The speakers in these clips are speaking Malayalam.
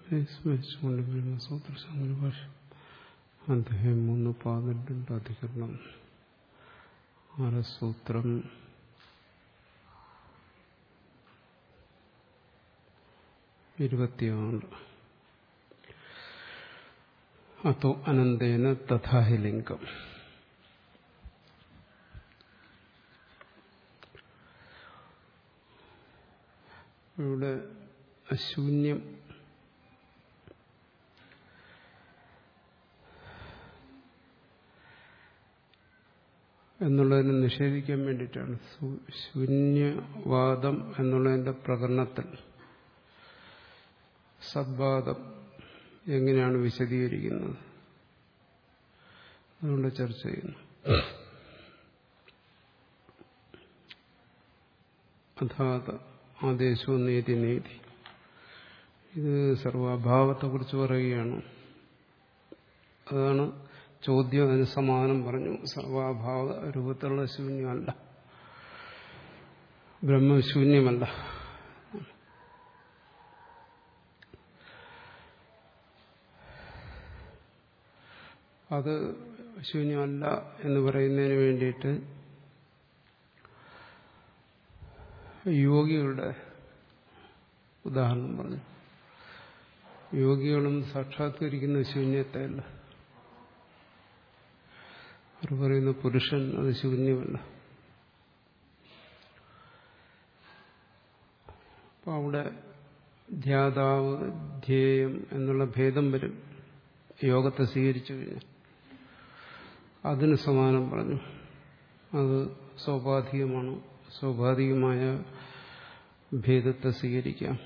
സ്മരിച്ചുകൊണ്ട് ബ്രഹ്മസൂത്ര സംഗ്രഭാഷ അദ്ദേഹം മൂന്ന് പാതിട്ടുണ്ട് അധികരണം ആരസൂത്രം ഇരുപത്തിയാറ് അതോ അനന്തേന തഥാഹി ലിംഗം ഇവിടെ അശൂന്യം എന്നുള്ളതിനെ നിഷേധിക്കാൻ വേണ്ടിയിട്ടാണ് ശൂന്യവാദം എന്നുള്ളതിന്റെ പ്രകടനത്തിൽ സദ്വാദം എങ്ങനെയാണ് വിശദീകരിക്കുന്നത് അതുകൊണ്ട് ചർച്ച ചെയ്യുന്നു അഥാത ആദേശവും നീതി നീതി ഇത് സർവാഭാവത്തെക്കുറിച്ച് പറയുകയാണ് അതാണ് ചോദ്യം അതിന് സമാധാനം പറഞ്ഞു സർവാഭാവ രൂപത്തിലുള്ള ശൂന്യമല്ല ബ്രഹ്മശൂന്യമല്ല അത് ശൂന്യമല്ല എന്ന് പറയുന്നതിന് വേണ്ടിയിട്ട് യോഗികളുടെ ഉദാഹരണം പറഞ്ഞു യോഗികളും സാക്ഷാത്കരിക്കുന്ന ശൂന്യത്തെയല്ല അവർ പറയുന്ന പുരുഷൻ അത് ശൂന്യമല്ല അപ്പൊ അവിടെ ധ്യാതാവ് ധ്യേയം എന്നുള്ള ഭേദം വരും യോഗത്തെ സ്വീകരിച്ചു കഴിഞ്ഞാൽ അതിന് സമാനം പറഞ്ഞു അത് സ്വാഭാവികമാണ് സ്വാഭാവികമായ ഭേദത്തെ സ്വീകരിക്കാം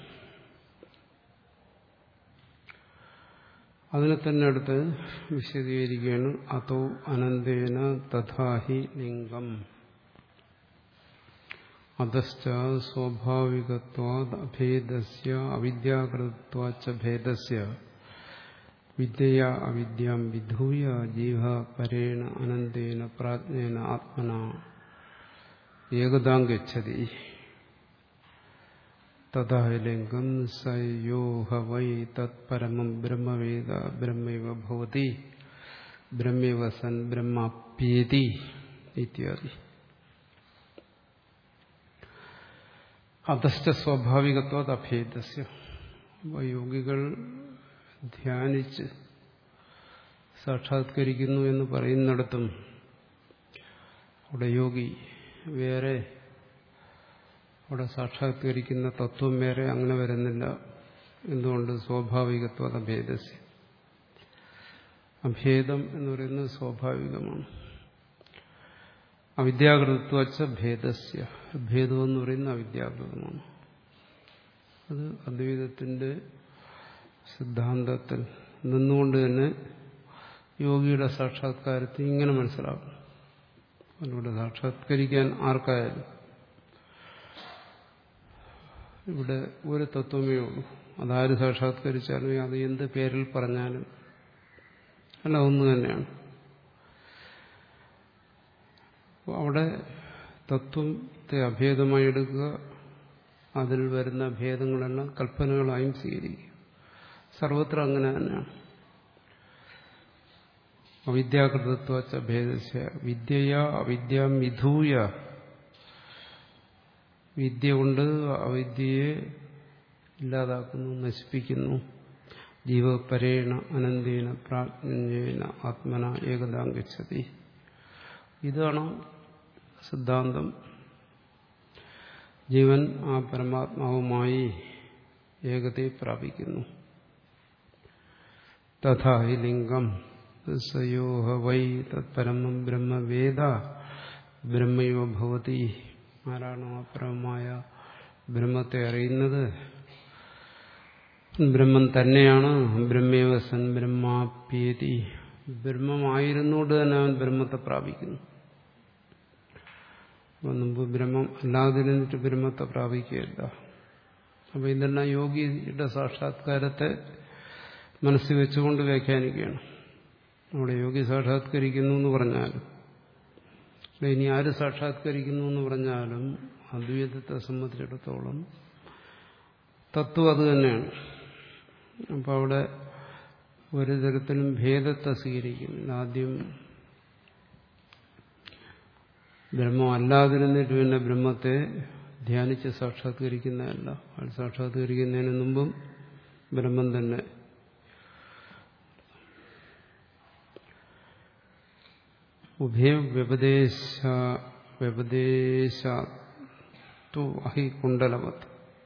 അതിനെ തന്നെ അടുത്ത് വിശദീകരിക്കുകയാണ് അതോ അനന്തേന തഥാഹി ലിംഗം അധശ്ച സ്വാഭാവികത്വാദ് അഭേദസ്യ അവിദ്യാകൃതത്വാച്ച ഭേദസ്യ വിദ്യയ അവിദ്യാം വിധൂയ ജീവ പരേണ അനന്തേന പ്രാജ്ഞേന ആത്മന ഏകതാം ഗച്ഛതി തഥാലിംഗം സയോഹ വൈ തത്പരമം ബ്രഹ്മവേദ ബ്രഹ്മൈവ ഭവതി ബ്രഹ്മൈവ സൻ ബ്രഹ്മാപ്യേതി ഇത്യാദി അധസ്ഥ സ്വാഭാവികത്വത് അഭേദസ്യ യോഗികൾ ധ്യാനിച്ച് സാക്ഷാത്കരിക്കുന്നു എന്ന് പറയുന്നിടത്തും അവിടെ യോഗി വേറെ അവിടെ സാക്ഷാത്കരിക്കുന്ന തത്വം വേറെ അങ്ങനെ വരുന്നില്ല എന്തുകൊണ്ട് സ്വാഭാവികത്വം അഭേദസ്യ അഭേദം എന്ന് പറയുന്നത് സ്വാഭാവികമാണ് അവിദ്യാകൃതത്വച്ച ഭേദസ്യ ഭേദം എന്ന് പറയുന്നത് അവിദ്യാകൃതമാണ് അത് അദ്വൈതത്തിന്റെ സിദ്ധാന്തത്തിൽ നിന്നുകൊണ്ട് തന്നെ യോഗിയുടെ സാക്ഷാത്കാരത്തെ ഇങ്ങനെ മനസ്സിലാക്കും അതിലൂടെ സാക്ഷാത്കരിക്കാൻ ആർക്കായാലും ഇവിടെ ഒരു തത്വമേ ഉള്ളൂ അതാര് സാക്ഷാത്കരിച്ചാലും അത് എന്ത് പേരിൽ പറഞ്ഞാലും അല്ല ഒന്ന് തന്നെയാണ് അവിടെ തത്വത്തെ അഭേദമായി എടുക്കുക അതിൽ വരുന്ന ഭേദങ്ങളെല്ലാം കൽപ്പനകളായും സ്വീകരിക്കുക സർവത്ര അങ്ങനെ തന്നെയാണ് അവിദ്യാകൃതത്വച്ച ഭേദസ്യ വിദ്യയ അവിദ്യാം വിധൂയ വിദ്യ കൊണ്ട് അവിദ്യയെ ഇല്ലാതാക്കുന്നു നശിപ്പിക്കുന്നു ജീവപരേണ അനന്തേന പ്രാജ്ഞേന ആത്മന ഏകതാം ഗച്ഛതി ഇതാണ് സിദ്ധാന്തം ജീവൻ ആ പരമാത്മാവുമായി ഏകതയെ പ്രാപിക്കുന്നു തഥാ ഹി ലിംഗം സയോഹ വൈ തത്പരമം ബ്രഹ്മവേദ ബ്രഹ്മയോ ഭവതി ആരാണോ ആ പരമമായ ബ്രഹ്മത്തെ അറിയുന്നത് ബ്രഹ്മം തന്നെയാണ് ബ്രഹ്മേവ സൻ ബ്രഹ്മാപ്യേതി ബ്രഹ്മമായിരുന്നുകൊണ്ട് തന്നെ അവൻ ബ്രഹ്മത്തെ പ്രാപിക്കുന്നു അപ്പം മുമ്പ് ബ്രഹ്മം അല്ലാതിരുന്നിട്ട് ബ്രഹ്മത്തെ പ്രാപിക്കുകയല്ല അപ്പൊ ഇതെല്ലാം യോഗിയുടെ സാക്ഷാത്കാരത്തെ മനസ്സിൽ വെച്ചുകൊണ്ട് വ്യാഖ്യാനിക്കുകയാണ് അവിടെ യോഗി സാക്ഷാത്കരിക്കുന്നു എന്ന് പറഞ്ഞാലും ഇനി ആര് സാക്ഷാത്കരിക്കുന്നു എന്ന് പറഞ്ഞാലും അദ്വൈതത്തെ സംബന്ധിച്ചിടത്തോളം തത്വം അത് തന്നെയാണ് അപ്പോൾ അവിടെ ഒരു തരത്തിലും ഭേദത്തെ സ്വീകരിക്കുന്നില്ല ആദ്യം ബ്രഹ്മം അല്ലാതിരുന്നിട്ട് പിന്നെ ബ്രഹ്മത്തെ ധ്യാനിച്ച് സാക്ഷാത്കരിക്കുന്നതല്ല അത് സാക്ഷാത്കരിക്കുന്നതിന് മുമ്പും ബ്രഹ്മം തന്നെ ഉഭയ വ്യപദേശ വ്യപദേശ അഹി കുണ്ടലവത്ത്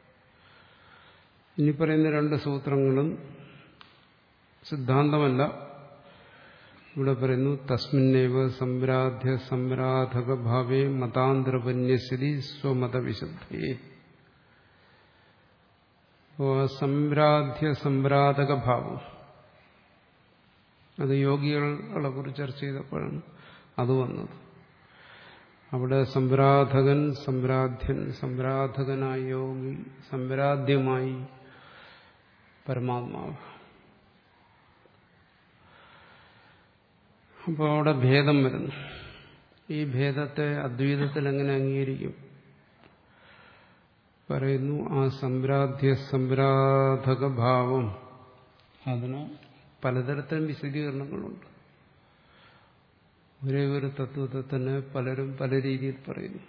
ഇനി പറയുന്ന രണ്ട് സൂത്രങ്ങളും സിദ്ധാന്തമല്ല ഇവിടെ പറയുന്നു തസ്മിന്നേവ സംരാധ്യ സംരാധക ഭാവേ മതാന്തരപന്യസ്ഥിതി സ്വമതവിശുദ്ധയെ സംരാധ്യ സംരാധക ഭാവം അത് യോഗികളെ കുറിച്ച് ചർച്ച ചെയ്തപ്പോഴാണ് അത് വന്നത് അവിടെ സംരാധകൻ സംരാധ്യൻ സംരാധകനായി യോഗി സംരാധ്യമായി പരമാത്മാവ് അപ്പോൾ അവിടെ ഭേദം വരുന്നു ഈ ഭേദത്തെ അദ്വൈതത്തിൽ എങ്ങനെ അംഗീകരിക്കും പറയുന്നു ആ സംരാധ്യ സംരാധക ഭാവം അതിന് പലതരത്തിലും വിശദീകരണങ്ങളുണ്ട് ഒരേ ഒരു തത്വത്തെ തന്നെ പലരും പല രീതിയിൽ പറയുന്നു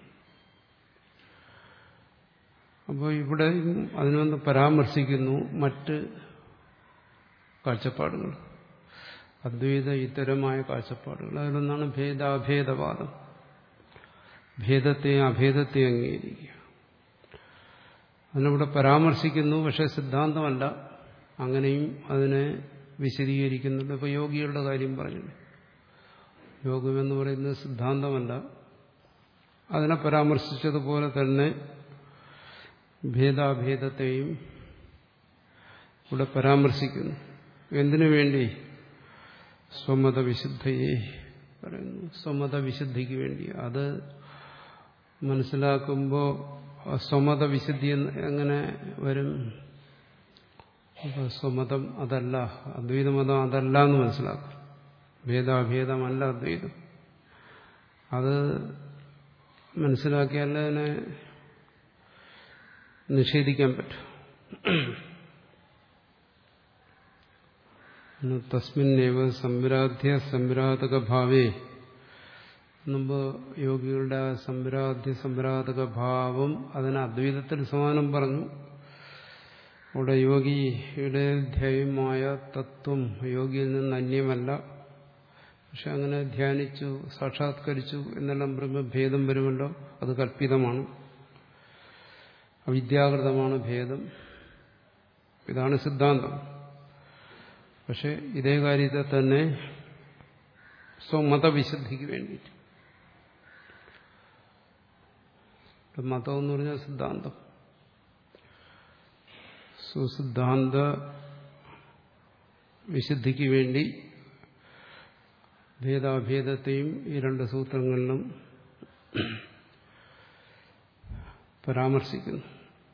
അപ്പോൾ ഇവിടെ അതിനൊന്ന് പരാമർശിക്കുന്നു മറ്റ് കാഴ്ചപ്പാടുകൾ അദ്വൈത ഇത്തരമായ കാഴ്ചപ്പാടുകൾ അതിലൊന്നാണ് ഭേദാഭേദവാദം ഭേദത്തെ അഭേദത്തെ അംഗീകരിക്കുക അതിനിവിടെ പരാമർശിക്കുന്നു പക്ഷെ സിദ്ധാന്തമല്ല അങ്ങനെയും അതിനെ വിശദീകരിക്കുന്നുണ്ട് ഇപ്പോൾ യോഗികളുടെ കാര്യം പറഞ്ഞു യോഗമെന്ന് പറയുന്നത് സിദ്ധാന്തമല്ല അതിനെ പരാമർശിച്ചതുപോലെ തന്നെ ഭേദാഭേദത്തെയും ഇവിടെ പരാമർശിക്കുന്നു എന്തിനു വേണ്ടി സ്വമത വിശുദ്ധയെ പറയുന്നു സ്വമത വിശുദ്ധിക്ക് വേണ്ടി അത് മനസ്സിലാക്കുമ്പോൾ സ്വമത വിശുദ്ധി എങ്ങനെ വരും അപ്പോൾ സ്വമതം അതല്ല അദ്വൈതമതം അതല്ല എന്ന് മനസ്സിലാക്കും ഭേദാഭേദമല്ല അദ്വൈതം അത് മനസ്സിലാക്കിയാലേ അതിനെ നിഷേധിക്കാൻ പറ്റും തസ്മിന്നേവ സംരാധ്യ സംരാധക ഭാവേ മുമ്പ് യോഗികളുടെ ആ സംരാധ്യ സംരാധക ഭാവം അതിന് അദ്വൈതത്തിൽ സമാനം പറഞ്ഞു അവിടെ യോഗിയുടെ ധ്യേയമായ തത്വം യോഗിയിൽ നിന്ന് അന്യമല്ല പക്ഷെ അങ്ങനെ ധ്യാനിച്ചു സാക്ഷാത്കരിച്ചു എന്നെല്ലാം പറയുമ്പോൾ ഭേദം വരുമല്ലോ അത് കല്പിതമാണ് അവിദ്യാകൃതമാണ് ഭേദം ഇതാണ് സിദ്ധാന്തം പക്ഷെ ഇതേ കാര്യത്തെ തന്നെ സ്വമതവിശുദ്ധിക്ക് വേണ്ടിയിട്ട് മതം എന്ന് പറഞ്ഞാൽ സിദ്ധാന്തം സുസിദ്ധാന്ത വിശുദ്ധിക്ക് വേണ്ടി ഭേദാഭേദത്തെയും ഈ രണ്ട് സൂത്രങ്ങളിലും പരാമർശിക്കുന്നു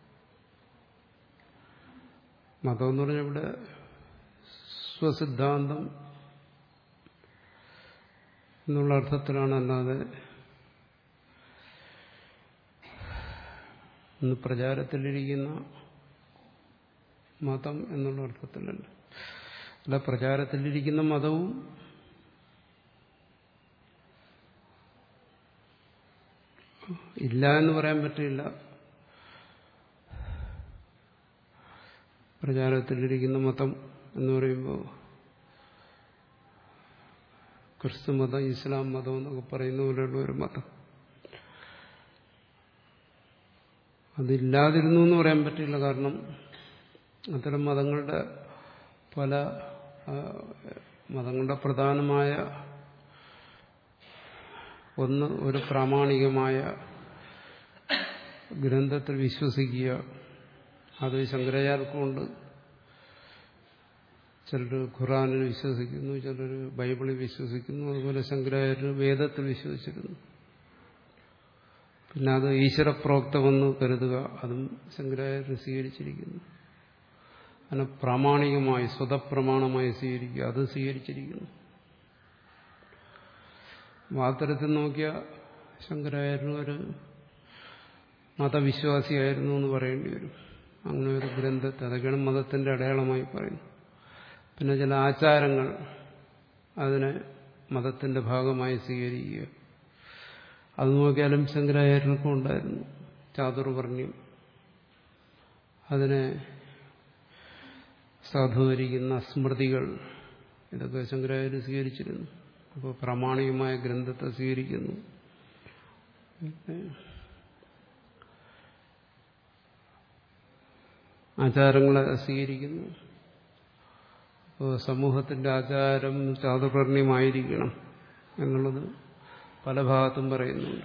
മതം എന്ന് പറഞ്ഞാൽ ഇവിടെ സ്വസിദ്ധാന്തം എന്നുള്ള അർത്ഥത്തിലാണ് അല്ലാതെ ഇന്ന് പ്രചാരത്തിലിരിക്കുന്ന മതം എന്നുള്ള അർത്ഥത്തിലല്ല അല്ല പ്രചാരത്തിലിരിക്കുന്ന മതവും ഇല്ല എന്ന് പറയാൻ പറ്റില്ല പ്രചാരത്തിലിരിക്കുന്ന മതം എന്ന് പറയുമ്പോൾ ക്രിസ്തു മതം ഇസ്ലാം മതം എന്നൊക്കെ പറയുന്ന പോലെയുള്ള ഒരു മതം അതില്ലാതിരുന്നു എന്ന് പറയാൻ പറ്റില്ല കാരണം അത്തരം മതങ്ങളുടെ പല മതങ്ങളുടെ പ്രധാനമായ ഒന്ന് ഒരു പ്രാമാണികമായ ഗ്രന്ഥത്തിൽ വിശ്വസിക്കുക അത് ശങ്കരാചാര്യർക്കുണ്ട് ചിലർ ഖുറാനിൽ വിശ്വസിക്കുന്നു ചിലർ ബൈബിളിൽ വിശ്വസിക്കുന്നു അതുപോലെ ശങ്കരാചാര്യർ വേദത്തിൽ വിശ്വസിച്ചിരുന്നു പിന്നെ അത് ഈശ്വരപ്രോക്തമെന്ന് കരുതുക അതും ശങ്കരാചാര്യർ സ്വീകരിച്ചിരിക്കുന്നു അതിനെ പ്രാമാണികമായി സ്വതപ്രമാണമായി സ്വീകരിക്കുക അത് സ്വീകരിച്ചിരിക്കുന്നു അത്തരത്തിൽ നോക്കിയ ശങ്കരാചാര്യർ ഒരു മതവിശ്വാസിയായിരുന്നു എന്ന് പറയേണ്ടി വരും അങ്ങനെ ഒരു ഗ്രന്ഥത്തെ അതൊക്കെയാണ് മതത്തിന്റെ അടയാളമായി പറയുന്നത് പിന്നെ ചില ആചാരങ്ങൾ അതിനെ മതത്തിന്റെ ഭാഗമായി സ്വീകരിക്കുക അത് നോക്കിയാലും ശങ്കരാചാര്യർക്കും ഉണ്ടായിരുന്നു ചാതുർവർണ്ണ്യം അതിനെ സാധൂകരിക്കുന്ന സ്മൃതികൾ ഇതൊക്കെ ശങ്കരാചാര്യ സ്വീകരിച്ചിരുന്നു അപ്പോൾ പ്രാമാണികമായ ഗ്രന്ഥത്തെ സ്വീകരിക്കുന്നു ആചാരങ്ങളെ സ്വീകരിക്കുന്നു അപ്പോൾ സമൂഹത്തിന്റെ ആചാരം ചാതുർവർണ്യമായിരിക്കണം എന്നുള്ളത് പല ഭാഗത്തും പറയുന്നുണ്ട്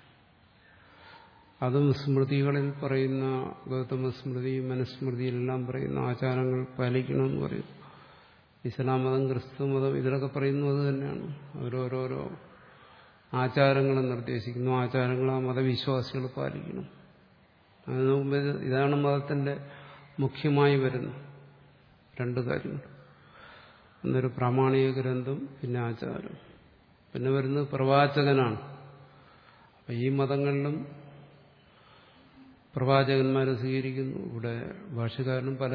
അതും സ്മൃതികളിൽ പറയുന്ന ഗൗതമ സ്മൃതി മനുസ്മൃതിയിലെല്ലാം പറയുന്ന ആചാരങ്ങൾ പാലിക്കണമെന്ന് പറയും ഇസ്ലാം മതം ക്രിസ്തു മതം ഇതിലൊക്കെ പറയുന്നത് അത് തന്നെയാണ് അവരോരോരോ ആചാരങ്ങളെ നിർദ്ദേശിക്കുന്നു ആചാരങ്ങൾ ആ മതവിശ്വാസികൾ പാലിക്കണം അത് നോക്കുമ്പോൾ ഇതാണ് മതത്തിന്റെ മുഖ്യമായി വരുന്നത് രണ്ട് കാര്യങ്ങൾ എന്നൊരു പ്രാമാണിക ഗ്രന്ഥം പിന്നെ ആചാരം പിന്നെ വരുന്നത് പ്രവാചകനാണ് അപ്പം ഈ മതങ്ങളിലും പ്രവാചകന്മാരെ സ്വീകരിക്കുന്നു ഇവിടെ ഭാഷകാരനും പല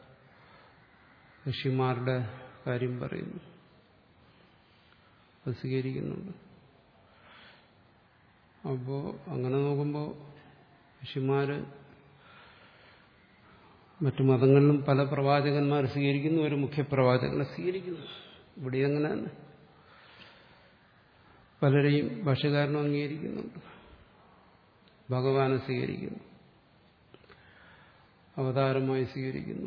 ഋഷിമാരുടെ കാര്യം പറയുന്നു അത് സ്വീകരിക്കുന്നുണ്ട് അപ്പോൾ അങ്ങനെ നോക്കുമ്പോൾ ഋഷിമാര് മറ്റു മതങ്ങളിലും പല പ്രവാചകന്മാർ സ്വീകരിക്കുന്നു ഒരു മുഖ്യപ്രവാചകനെ സ്വീകരിക്കുന്നു ഇവിടെ അങ്ങനെ തന്നെ പലരെയും ഭാഷകാരനും അംഗീകരിക്കുന്നുണ്ട് ഭഗവാനെ സ്വീകരിക്കുന്നു അവതാരമായി സ്വീകരിക്കുന്നു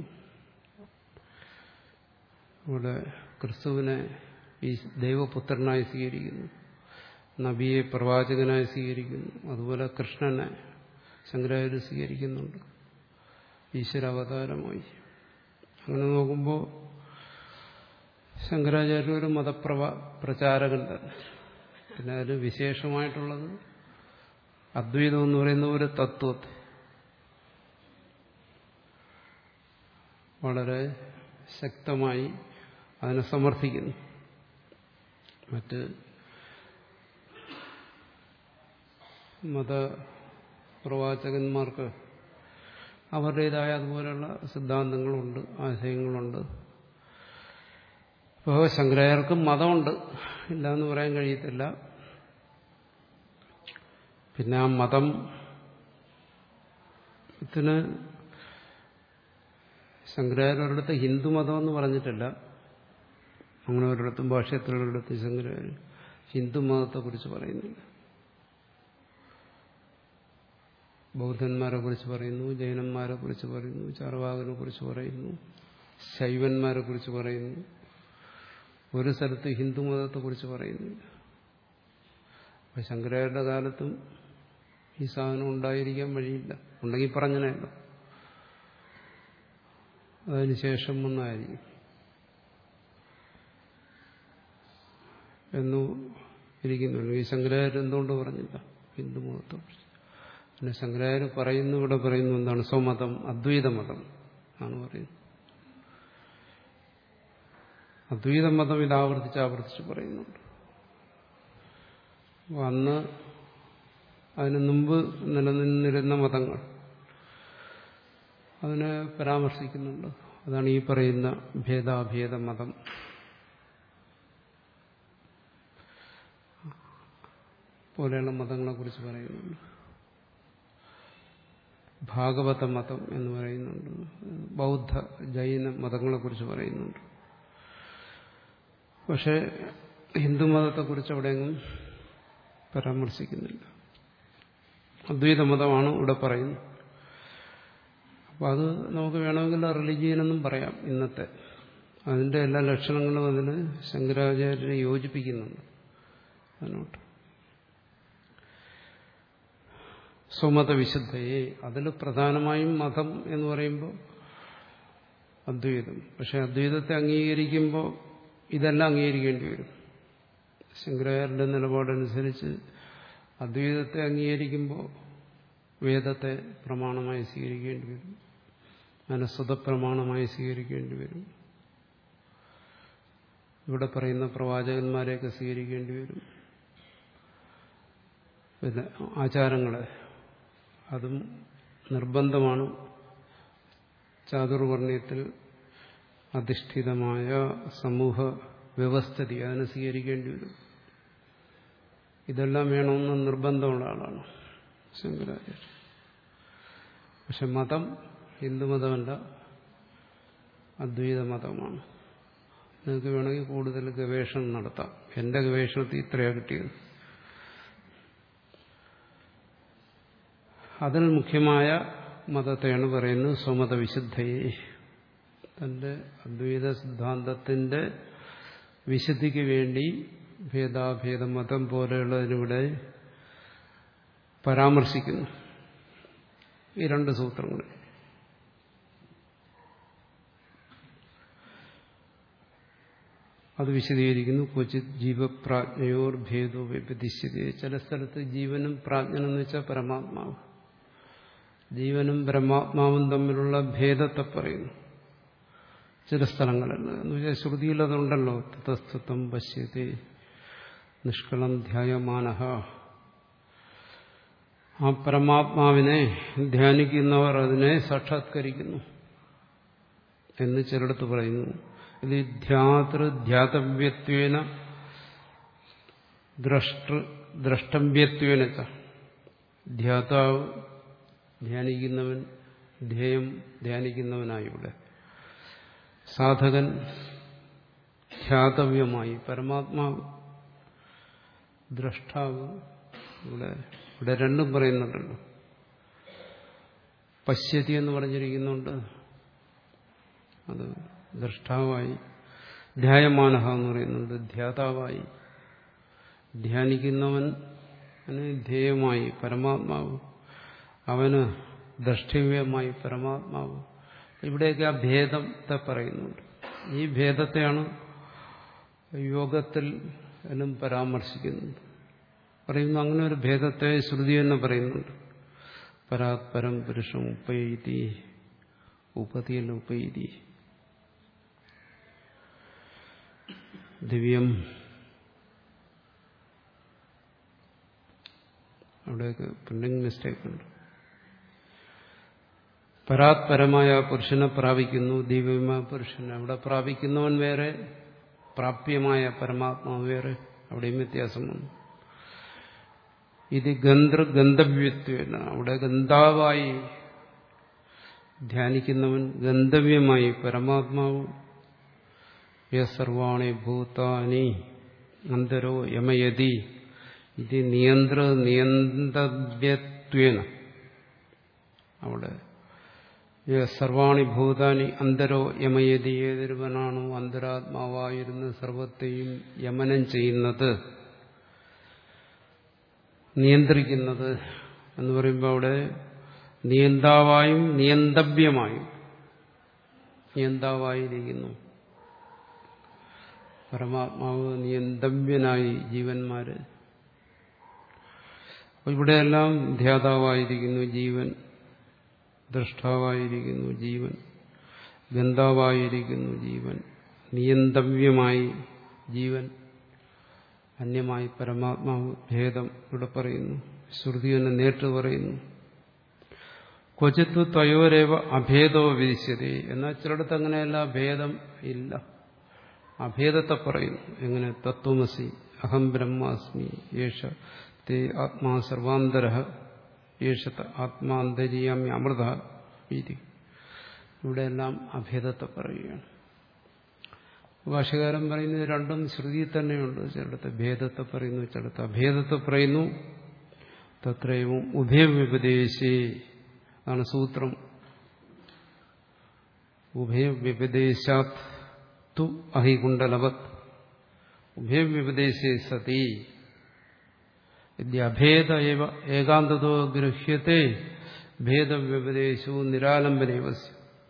ഇവിടെ ക്രിസ്തുവിനെ ഈ ദൈവപുത്രനായി സ്വീകരിക്കുന്നു നബിയെ പ്രവാചകനായി സ്വീകരിക്കുന്നു അതുപോലെ കൃഷ്ണനെ ശങ്കരാചാര്യ സ്വീകരിക്കുന്നുണ്ട് ഈശ്വരാവതാരമായി അങ്ങനെ നോക്കുമ്പോൾ ശങ്കരാചാര്യ ഒരു മതപ്രവ പ്രചാരകൻ തന്നെ പിന്നെ അതിൽ വിശേഷമായിട്ടുള്ളത് അദ്വൈതം എന്ന് പറയുന്ന ഒരു തത്വത്തെ വളരെ ശക്തമായി അതിനെ സമർത്ഥിക്കുന്നു മറ്റ് മതപ്രവാചകന്മാർക്ക് അവരുടേതായ അതുപോലെയുള്ള സിദ്ധാന്തങ്ങളുണ്ട് ആശയങ്ങളുണ്ട് ഇപ്പോൾ ശങ്കരാചാര്യർക്കും മതമുണ്ട് ഇല്ല എന്ന് പറയാൻ കഴിയത്തില്ല പിന്നെ ആ മതം ത്തിന് ശങ്കരാചാര്യ ഒരിടത്ത് ഹിന്ദുമതം എന്ന് പറഞ്ഞിട്ടില്ല അങ്ങനെ ഒരിടത്തും ഭാഷ്യത്തിലൊരിടത്ത് ശങ്കരാചാര്യ ഹിന്ദുമതത്തെക്കുറിച്ച് പറയുന്നില്ല ബൗദ്ധന്മാരെ കുറിച്ച് പറയുന്നു ജൈനന്മാരെ കുറിച്ച് പറയുന്നു ചാർവാകനെ കുറിച്ച് പറയുന്നു ശൈവന്മാരെ കുറിച്ച് പറയുന്നു ഒരു സ്ഥലത്ത് ഹിന്ദുമതത്തെ കുറിച്ച് പറയുന്നില്ല അപ്പൊ ശങ്കരാചാര്യരുടെ കാലത്തും ഈ സാധനം ഉണ്ടായിരിക്കാൻ വഴിയില്ല ഉണ്ടെങ്കിൽ പറഞ്ഞനല്ലോ അതിനുശേഷം ഒന്നായിരിക്കും എന്നു ഇരിക്കുന്നുള്ളൂ ഈ ശങ്കരാചാര്യ എന്തുകൊണ്ട് പറഞ്ഞില്ല ഹിന്ദുമതത്തെ കുറിച്ച് പിന്നെ ശങ്കരാചാര്യ പറയുന്നു ഇവിടെ പറയുന്നു എന്താണ് സ്വമതം അദ്വൈത മതം ആണ് പറയുന്നത് അദ്വൈത മതം ഇത് ആവർത്തിച്ച് ആവർത്തിച്ച് പറയുന്നുണ്ട് അന്ന് അതിനു മുമ്പ് നിലനിന്നിരുന്ന മതങ്ങൾ അതിനെ പരാമർശിക്കുന്നുണ്ട് അതാണ് ഈ പറയുന്ന ഭേദാഭേദ മതം പോലെയുള്ള മതങ്ങളെക്കുറിച്ച് പറയുന്നുണ്ട് ഭാഗവത മതം എന്ന് പറയുന്നുണ്ട് ബൗദ്ധ ജൈന മതങ്ങളെക്കുറിച്ച് പറയുന്നുണ്ട് പക്ഷെ ഹിന്ദുമതത്തെക്കുറിച്ച് അവിടെയെങ്കിലും പരാമർശിക്കുന്നില്ല അദ്വൈത മതമാണ് ഇവിടെ പറയുന്നത് അപ്പം അത് നമുക്ക് വേണമെങ്കിൽ റിലിജിയൻ എന്നും പറയാം ഇന്നത്തെ അതിന്റെ എല്ലാ ലക്ഷണങ്ങളും അതിന് ശങ്കരാചാര്യരെ യോജിപ്പിക്കുന്നുണ്ട് അതിനോട്ട് സ്വമത വിശുദ്ധയെ അതിൽ പ്രധാനമായും മതം എന്ന് പറയുമ്പോൾ അദ്വൈതം പക്ഷെ അദ്വൈതത്തെ അംഗീകരിക്കുമ്പോൾ ഇതെല്ലാം അംഗീകരിക്കേണ്ടി വരും ശങ്കരാചാര്യന്റെ നിലപാടനുസരിച്ച് അദ്വൈതത്തെ അംഗീകരിക്കുമ്പോൾ വേദത്തെ പ്രമാണമായി സ്വീകരിക്കേണ്ടി വരും അതിനെ സ്വതപ്രമാണമായി സ്വീകരിക്കേണ്ടി വരും ഇവിടെ പറയുന്ന പ്രവാചകന്മാരെയൊക്കെ സ്വീകരിക്കേണ്ടി വരും പിന്നെ ആചാരങ്ങളെ അതും നിർബന്ധമാണ് ചാതുർവർണ്ണയത്തിൽ അധിഷ്ഠിതമായ സമൂഹ വ്യവസ്ഥിതി അതിനെ സ്വീകരിക്കേണ്ടി വരും ഇതെല്ലാം വേണമെന്ന് നിർബന്ധമുള്ള ആളാണ് ശങ്കരാചാര്യ പക്ഷെ മതം ഹിന്ദുമതമല്ല അദ്വൈത മതമാണ് നിങ്ങൾക്ക് വേണമെങ്കിൽ കൂടുതൽ ഗവേഷണം നടത്താം എന്റെ ഗവേഷണത്തിൽ ഇത്രയാണ് കിട്ടിയത് അതിൽ മുഖ്യമായ മതത്തെയാണ് പറയുന്നത് സ്വമത വിശുദ്ധയെ തന്റെ അദ്വൈത സിദ്ധാന്തത്തിന്റെ വിശുദ്ധിക്ക് വേണ്ടി ഭേദാഭേദ മതം പോലെയുള്ളതിനിവിടെ പരാമർശിക്കുന്നു ഈ രണ്ട് സൂത്രങ്ങൾ അത് വിശദീകരിക്കുന്നു ക്വചിത് ജീവപ്രാജ്ഞയോർ ഭേദോ വ്യപതിശ്യത ചില സ്ഥലത്ത് ജീവനും പ്രാജ്ഞനെന്ന് വെച്ചാൽ പരമാത്മാവ് ജീവനും പരമാത്മാവും തമ്മിലുള്ള ഭേദത്തെ പറയുന്നു ചില സ്ഥലങ്ങളിൽ എന്ന് വെച്ചാൽ ശ്രുതിയിൽ അതുണ്ടല്ലോ തതസ്തുതം പശ്യത്തെ നിഷ്കളം ധ്യായമാനഹ ആ പരമാത്മാവിനെ ധ്യാനിക്കുന്നവർ അതിനെ സാക്ഷാത്കരിക്കുന്നു എന്ന് ചിലടത്ത് പറയുന്നു ഇത് ധ്യാതൃധ്യാതവ്യത്വേന ദ്രഷ്ടൃ ദ്രഷ്ടവ്യത്വേന ധ്യാതാവ് ധ്യാനിക്കുന്നവൻ ധ്യേയം ധ്യാനിക്കുന്നവനായി ഇവിടെ സാധകൻ ധ്യാതവ്യമായി പരമാത്മാവ് ദ്രഷ്ടാവ് ഇവിടെ ഇവിടെ രണ്ടും പറയുന്നുണ്ടല്ലോ പശ്യതി എന്ന് പറഞ്ഞിരിക്കുന്നുണ്ട് അത് ദ്രഷ്ടാവായി ധ്യായമാനഹ എന്ന് പറയുന്നുണ്ട് ധ്യാതാവായി ധ്യാനിക്കുന്നവൻ ധ്യേയമായി പരമാത്മാവ് അവന് ദ്രഷ്ടവ്യമായി പരമാത്മാവ് ഇവിടെയൊക്കെ ആ ഭേദത്തെ പറയുന്നുണ്ട് ഈ ഭേദത്തെയാണ് യോഗത്തിൽ എന്നും പരാമർശിക്കുന്നത് പറയുന്നു അങ്ങനെ ഒരു ഭേദത്തെ ശ്രുതി എന്ന് പറയുന്നുണ്ട് പരാത്പരം പുരുഷം ഉപൈതി ഉപതിയിൽ ഉപൈതി ദിവ്യം അവിടെയൊക്കെ പ്രിന്റിംഗ് മിസ്റ്റേക്ക് ഉണ്ട് പരാത്പരമായ പുരുഷനെ പ്രാപിക്കുന്നു ദിവ്യമായ പുരുഷനെ അവിടെ പ്രാപിക്കുന്നവൻ വേറെ പ്രാപ്യമായ പരമാത്മാവ് വേറെ അവിടെയും വ്യത്യാസം വന്നു ഇത് ഗന്ധ ഗന്ധവ്യത്വന അവിടെ ഗന്ധാവായി ധ്യാനിക്കുന്നവൻ ഗന്ധവ്യമായി പരമാത്മാവ് സർവാണി ഭൂതാനി അന്തരോ യമയതി ഇത് നിയന്ത്ര നിയന്തവ്യത്വേന അവിടെ സർവാണി ഭൂതാനി അന്തരോ യമയതി ഏതൊരുവനാണോ അന്തരാത്മാവായിരുന്ന് സർവത്തെയും യമനം ചെയ്യുന്നത് നിയന്ത്രിക്കുന്നത് എന്ന് പറയുമ്പോൾ അവിടെ നിയന്താവായും നിയന്തവ്യമായും നിയന്താവായിരിക്കുന്നു പരമാത്മാവ് നിയന്തവ്യനായി ജീവന്മാര് അപ്പൊ ഇവിടെയെല്ലാം ധ്യാതാവായിരിക്കുന്നു ജീവൻ ദ്രഷ്ടാവായിരിക്കുന്നു ജീവൻ ഗന്ധാവായിരിക്കുന്നു ജീവൻ നിയന്തവ്യമായി ജീവൻ അന്യമായി പരമാത്മാവ് ഭേദം ഇവിടെ പറയുന്നു ശ്രുതി തന്നെ നേരിട്ട് പറയുന്നു ക്വചിത്വ ത്വയോരേവ അഭേദോ വിധിച്ചത് എന്നാൽ ചിലടത്ത് അങ്ങനെയല്ല ഭേദം ഇല്ല അഭേദത്തെ പറയുന്നു എങ്ങനെ തത്വമസി അഹം ബ്രഹ്മാസ്മി യേശ തേ ആത്മാ സർവാന്തര യേശത്ത ആത്മാന്തര്യാമി അമൃത ഇതി ഇവിടെയെല്ലാം അഭേദത്തെ പറയുകയാണ് ഭാഷകാരൻ പറയുന്നത് രണ്ടും ശ്രുതിയിൽ തന്നെയുണ്ട് ചിലടത്ത് ഭേദത്തെ പറയുന്നു ചിലടത്ത് അഭേദത്തെ പറയുന്നു തത്രയും ഉഭയവ്യപദേശേ ആണ് സൂത്രം ഉഭയവ്യപദേശാത് തു അഹികുണ്ടലവത് ഉഭയവ്യപദേശേ സതി അഭേദ ഏകാന്തതോ ഗൃഹ്യത്തെ ഭേദവ്യപദേശവും നിരാലംബനേവസ്യ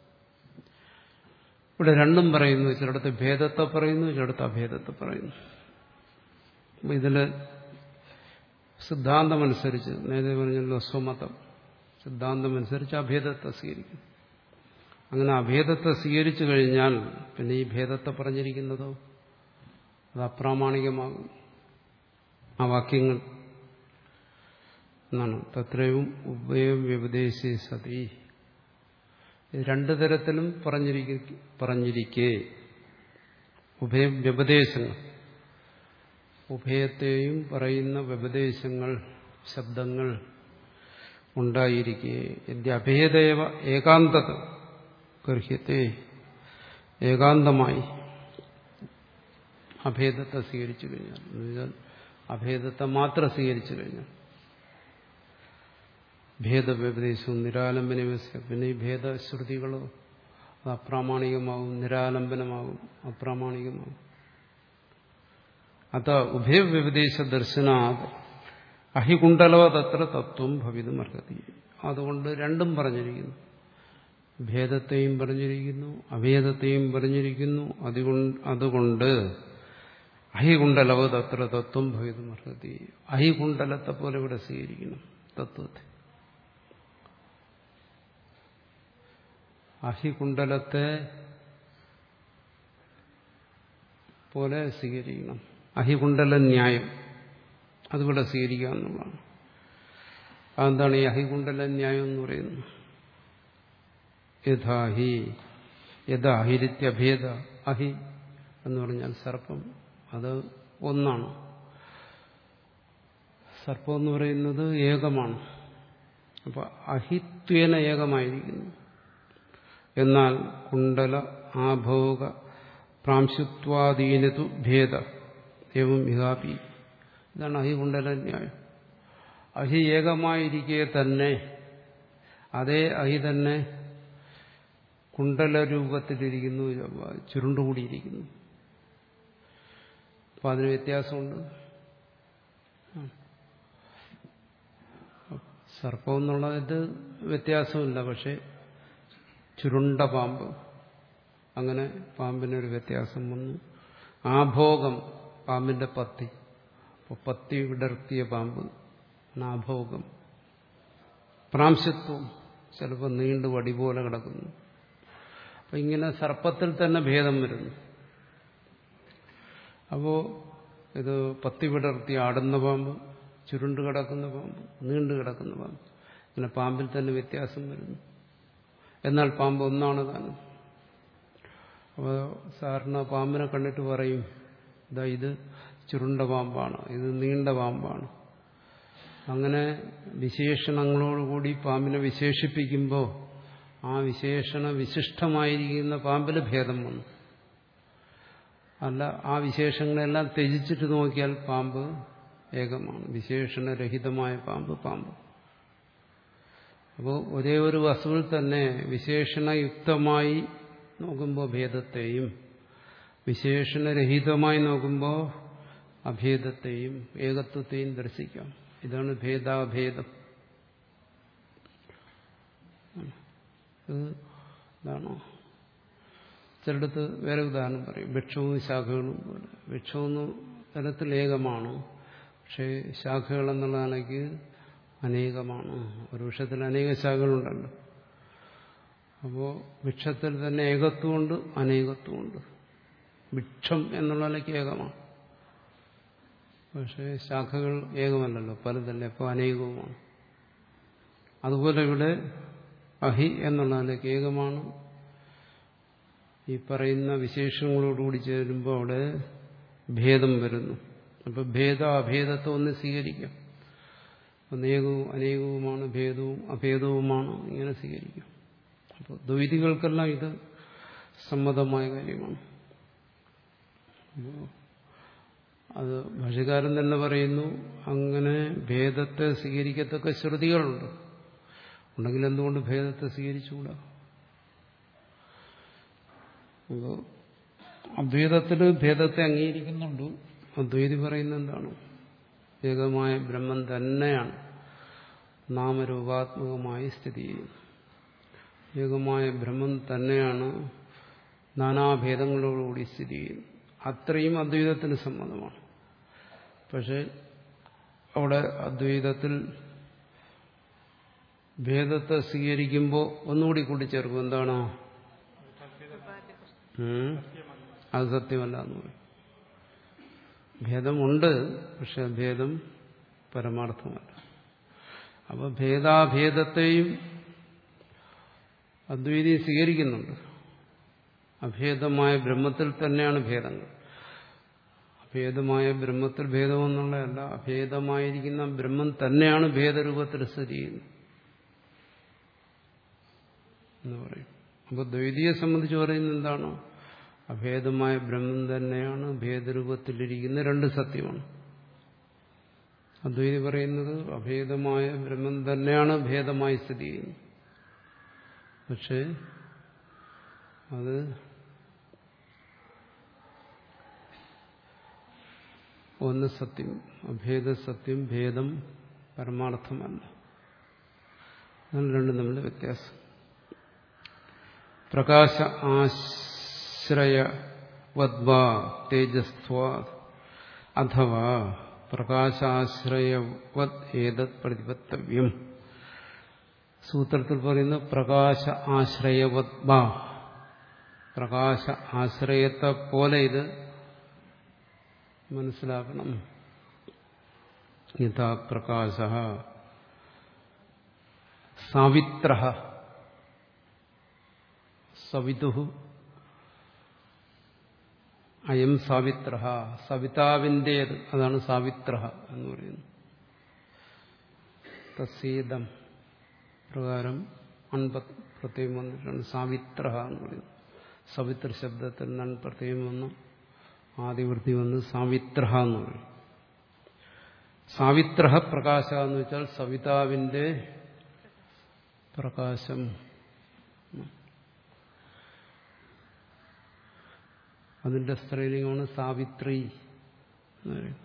ഇവിടെ രണ്ടും പറയുന്നു ചിലടത്ത് ഭേദത്തെ പറയുന്നു ചിലടത്ത് അഭേദത്തെ പറയുന്നു ഇതില് സിദ്ധാന്തമനുസരിച്ച് നേരത്തെ പറഞ്ഞല്ലോ സ്വമതം സിദ്ധാന്തമനുസരിച്ച് അഭേദത്തെ സ്വീകരിക്കും അങ്ങനെ അഭേദത്തെ സ്വീകരിച്ചു കഴിഞ്ഞാൽ പിന്നെ ഈ ഭേദത്തെ പറഞ്ഞിരിക്കുന്നതോ അത് അപ്രാമാണികമാകും ആ വാക്യങ്ങൾ എന്നാണ് തത്രയും ഉഭയം വ്യപദേശി സതി രണ്ടു തരത്തിലും പറഞ്ഞിരിക്കെ പറഞ്ഞിരിക്കെ ഉഭയ വ്യപദേശങ്ങൾ ഉഭയത്തെയും പറയുന്ന വ്യപദേശങ്ങൾ ശബ്ദങ്ങൾ ഉണ്ടായിരിക്കെ എന്റെ അഭേദേവ ഏകാന്തത ഗർഹ്യത്തെ ഏകാന്തമായി അഭേദത്തെ സ്വീകരിച്ചു കഴിഞ്ഞാൽ എന്നുവെച്ചാൽ അഭേദത്തെ മാത്രം സ്വീകരിച്ചു കഴിഞ്ഞാൽ ഭേദവ്യപദേശവും നിരാലംബനവസ്യ പിന്നെ ഈ ഭേദശ്രുതികളോ അത് അപ്രാമാണികമാവും നിരാലംബനമാവും അപ്രാമാണികമാവും അത ഉഭയവ്യപദേശ ദർശനാത് അഹികുണ്ടലോ തത്ര തത്വം ഭവിതും അർഹതി അതുകൊണ്ട് രണ്ടും പറഞ്ഞിരിക്കുന്നു ഭേദത്തെയും പറഞ്ഞിരിക്കുന്നു അഭേദത്തെയും പറഞ്ഞിരിക്കുന്നു അതുകൊണ്ട് അതുകൊണ്ട് അഹികുണ്ടലവ തത്ര തത്വം ഭവിതും അർഹതി അഹികുണ്ടലത്തെ പോലെ ഇവിടെ സ്വീകരിക്കണം തത്വത്തെ അഹികുണ്ടലത്തെ പോലെ സ്വീകരിക്കണം അഹികുണ്ടല ന്യായം അതുകൂടെ സ്വീകരിക്കുക എന്നുള്ളതാണ് അതെന്താണ് ഈ അഹികുണ്ടല ന്യായം എന്ന് പറയുന്നത് യഥാഹി യഥാഹിരിത്യഭേദ അഹി എന്ന് പറഞ്ഞാൽ സർപ്പം അത് ഒന്നാണ് സർപ്പം എന്ന് പറയുന്നത് ഏകമാണ് അപ്പൊ അഹിത്വേന ഏകമായിരിക്കുന്നു എന്നാൽ കുണ്ടല ആഭോഗ പ്രാംശുത്വാദീനതു ഭേദ ഏവം വിഹാപി ഇതാണ് അഹികുണ്ടല ന്യായം അഹി ഏകമായിരിക്കെ തന്നെ അതേ അഹി തന്നെ കുണ്ടല രൂപത്തിലിരിക്കുന്നു ചുരുണ്ടുകൂടിയിരിക്കുന്നു അപ്പൊ അതിന് വ്യത്യാസമുണ്ട് സർപ്പം എന്നുള്ളത് വ്യത്യാസമില്ല പക്ഷെ ചുരുണ്ട പാമ്പ് അങ്ങനെ പാമ്പിനൊരു വ്യത്യാസം വന്നു ആഭോഗം പാമ്പിന്റെ പത്തി അപ്പോൾ പത്തി വിടർത്തിയ പാമ്പ് ആഭോഗം പ്രാംശത്വം ചിലപ്പോൾ നീണ്ടു വടി പോലെ കിടക്കുന്നു അപ്പൊ ഇങ്ങനെ സർപ്പത്തിൽ തന്നെ ഭേദം വരുന്നു അപ്പോ ഇത് പത്തി വിടർത്തി ആടുന്ന പാമ്പ് ചുരുണ്ട് കിടക്കുന്ന പാമ്പ് നീണ്ടു കിടക്കുന്ന പാമ്പ് ഇങ്ങനെ പാമ്പിൽ തന്നെ വ്യത്യാസം വരുന്നു എന്നാൽ പാമ്പ് ഒന്നാണ് താനും അപ്പോൾ സാറിന് പാമ്പിനെ കണ്ടിട്ട് പറയും ഇതാ ഇത് ചുരുണ്ട പാമ്പാണ് ഇത് നീണ്ട പാമ്പാണ് അങ്ങനെ വിശേഷണങ്ങളോടുകൂടി പാമ്പിനെ വിശേഷിപ്പിക്കുമ്പോൾ ആ വിശേഷണ വിശിഷ്ടമായിരിക്കുന്ന പാമ്പിൽ ഭേദം വന്നു അല്ല ആ വിശേഷങ്ങളെല്ലാം ത്യജിച്ചിട്ട് നോക്കിയാൽ പാമ്പ് ഏകമാണ് വിശേഷണരഹിതമായ പാമ്പ് പാമ്പ് അപ്പോൾ ഒരേ ഒരു വസ്തുവിൽ തന്നെ വിശേഷണയുക്തമായി നോക്കുമ്പോൾ ഭേദത്തെയും വിശേഷണരഹിതമായി നോക്കുമ്പോൾ അഭേദത്തെയും ഏകത്വത്തെയും ദർശിക്കാം ഇതാണ് ഭേദാഭേദം ഇതാണോ ചിലടത്ത് വേറെ ഉദാഹരണം പറയും വൃക്ഷവും ശാഖകളും പോലെ വൃക്ഷമെന്ന് തരത്തിൽ ഏകമാണ് പക്ഷേ ശാഖകൾ എന്നുള്ള നിലയ്ക്ക് അനേകമാണ് ഒരു വൃക്ഷത്തിൽ അനേക ശാഖകളുണ്ടല്ലോ അപ്പോൾ വൃക്ഷത്തിൽ തന്നെ ഏകത്വമുണ്ട് അനേകത്വമുണ്ട് വൃക്ഷം എന്നുള്ള നിലയ്ക്ക് ഏകമാണ് പക്ഷേ ശാഖകൾ ഏകമല്ലല്ലോ പലതല്ലേ അപ്പോൾ അനേകവുമാണ് അതുപോലെ ഇവിടെ അഹി എന്നുള്ള നിലയ്ക്ക് ഏകമാണ് ഈ പറയുന്ന വിശേഷങ്ങളോടുകൂടി ചേരുമ്പോൾ അവിടെ ഭേദം വരുന്നു അപ്പൊ ഭേദ അഭേദത്തെ ഒന്ന് സ്വീകരിക്കാം അനേകവും അനേകവുമാണ് ഭേദവും അഭേദവുമാണ് ഇങ്ങനെ സ്വീകരിക്കാം അപ്പോൾ ദ്വൈതികൾക്കെല്ലാം ഇത് സമ്മതമായ കാര്യമാണ് അത് ഭാഷകാരൻ തന്നെ പറയുന്നു അങ്ങനെ ഭേദത്തെ സ്വീകരിക്കത്തക്ക ശ്രുതികളുണ്ട് ഉണ്ടെങ്കിൽ എന്തുകൊണ്ട് ഭേദത്തെ സ്വീകരിച്ചുകൂടാ അപ്പോൾ അദ്വൈതത്തിൽ ഭേദത്തെ അംഗീകരിക്കുന്നുണ്ട് അദ്വൈതി പറയുന്ന എന്താണ് ഏകമായ ബ്രഹ്മം തന്നെയാണ് നാമരൂപാത്മകമായി സ്ഥിതി ചെയ്യുന്നത് ഏകമായ ബ്രഹ്മം തന്നെയാണ് നാനാഭേദങ്ങളോടുകൂടി സ്ഥിതി ചെയ്യുന്നത് അത്രയും അദ്വൈതത്തിന് സമ്മതമാണ് പക്ഷെ അവിടെ അദ്വൈതത്തിൽ ഭേദത്തെ സ്വീകരിക്കുമ്പോൾ ഒന്നുകൂടി കൂട്ടിച്ചേർക്കും എന്താണോ അത് സത്യമല്ല എന്ന് പറയും ഭേദമുണ്ട് പക്ഷെ ഭേദം പരമാർത്ഥമല്ല അപ്പോൾ ഭേദാഭേദത്തെയും അദ്വൈതി സ്വീകരിക്കുന്നുണ്ട് അഭേദമായ ബ്രഹ്മത്തിൽ തന്നെയാണ് ഭേദങ്ങൾ അഭേദമായ ബ്രഹ്മത്തിൽ ഭേദമെന്നുള്ളതല്ല അഭേദമായിരിക്കുന്ന ബ്രഹ്മം തന്നെയാണ് ഭേദരൂപത്തിൽ സ്ഥിതി ചെയ്യുന്നത് എന്ന് പറയും അപ്പോൾ ദ്വൈതിയെ സംബന്ധിച്ച് പറയുന്നത് എന്താണ് അഭേദമായ ബ്രഹ്മം തന്നെയാണ് ഭേദരൂപത്തിലിരിക്കുന്ന രണ്ട് സത്യമാണ് അദ്വൈതി പറയുന്നത് അഭേദമായ ബ്രഹ്മം തന്നെയാണ് ഭേദമായി സ്ഥിതി ചെയ്യുന്നത് പക്ഷേ അത് ഒന്ന് സത്യം അഭേദ സത്യം ഭേദം പരമാർത്ഥമല്ല അതാണ് രണ്ടും തമ്മിൽ വ്യത്യാസം പ്രകാശ ആശ്രയവദ്വാ തേജസ്വാ അഥവാ പ്രകാശാശ്രയവത് ഏതത് പ്രതിപത്തവ്യം സൂത്രത്തിൽ പറയുന്നു പ്രകാശ ആശ്രയവദ്വാ പ്രകാശ ആശ്രയത്തെ പോലെ ഇത് മനസ്സിലാക്കണം യഥാ പ്രകാശ സാവിത്ര സവിതു അയം സാവിത്ര സവിതാവിൻ്റേത് അതാണ് സാവിത്ര എന്ന് പറയുന്നത് തസീതം പ്രകാരം അൺപത് പ്രത്യേകം വന്നിട്ടാണ് സാവിത്ര എന്ന് പറയുന്നത് സവിത്ര ശബ്ദത്തിൽ നൺ പ്രത്യേകം വന്നു ആദിവൃത്തി വന്ന് സാവിത്ര എന്ന് പറയും സാവിത്ര പ്രകാശ എന്ന് വെച്ചാൽ സവിതാവിന്റെ പ്രകാശം അതിന്റെ സ്ത്രീലിംഗമാണ് സാവിത്രി എന്ന് പറയും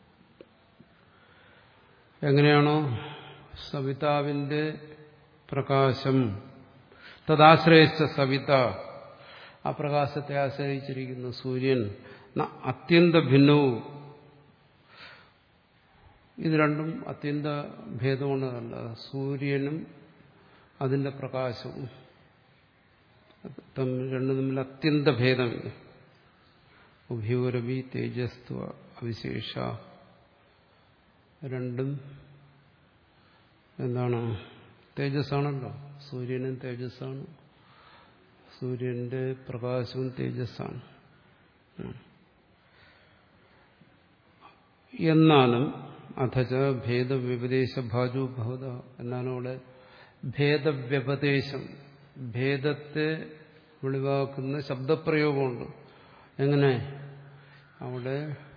എങ്ങനെയാണോ സവിതാവിന്റെ പ്രകാശം തദാശ്രയിച്ച സവിത ആ പ്രകാശത്തെ ആശ്രയിച്ചിരിക്കുന്നു സൂര്യൻ അത്യന്ത ഭിന്നവും ഇത് രണ്ടും അത്യന്ത ഭേദമുള്ളതല്ല സൂര്യനും അതിന്റെ പ്രകാശവും തമ്മിൽ രണ്ടും തമ്മിൽ അത്യന്ത ഭേദമില്ല ഉഭ്യൂരവി തേജസ്ത്വ അവിശേഷ രണ്ടും എന്താണ് തേജസ്സാണല്ലോ സൂര്യനും തേജസ്സാണ് സൂര്യന്റെ പ്രകാശവും തേജസ്സാണ് എന്നാലും അഥച ഭേദവ്യപദേശ ഭാജു ഭവത എന്നാലും അവിടെ ഭേദവ്യപദേശം ഭേദത്തെ വെളിവാക്കുന്ന ശബ്ദപ്രയോഗമുണ്ട് എങ്ങനെ അവിടെ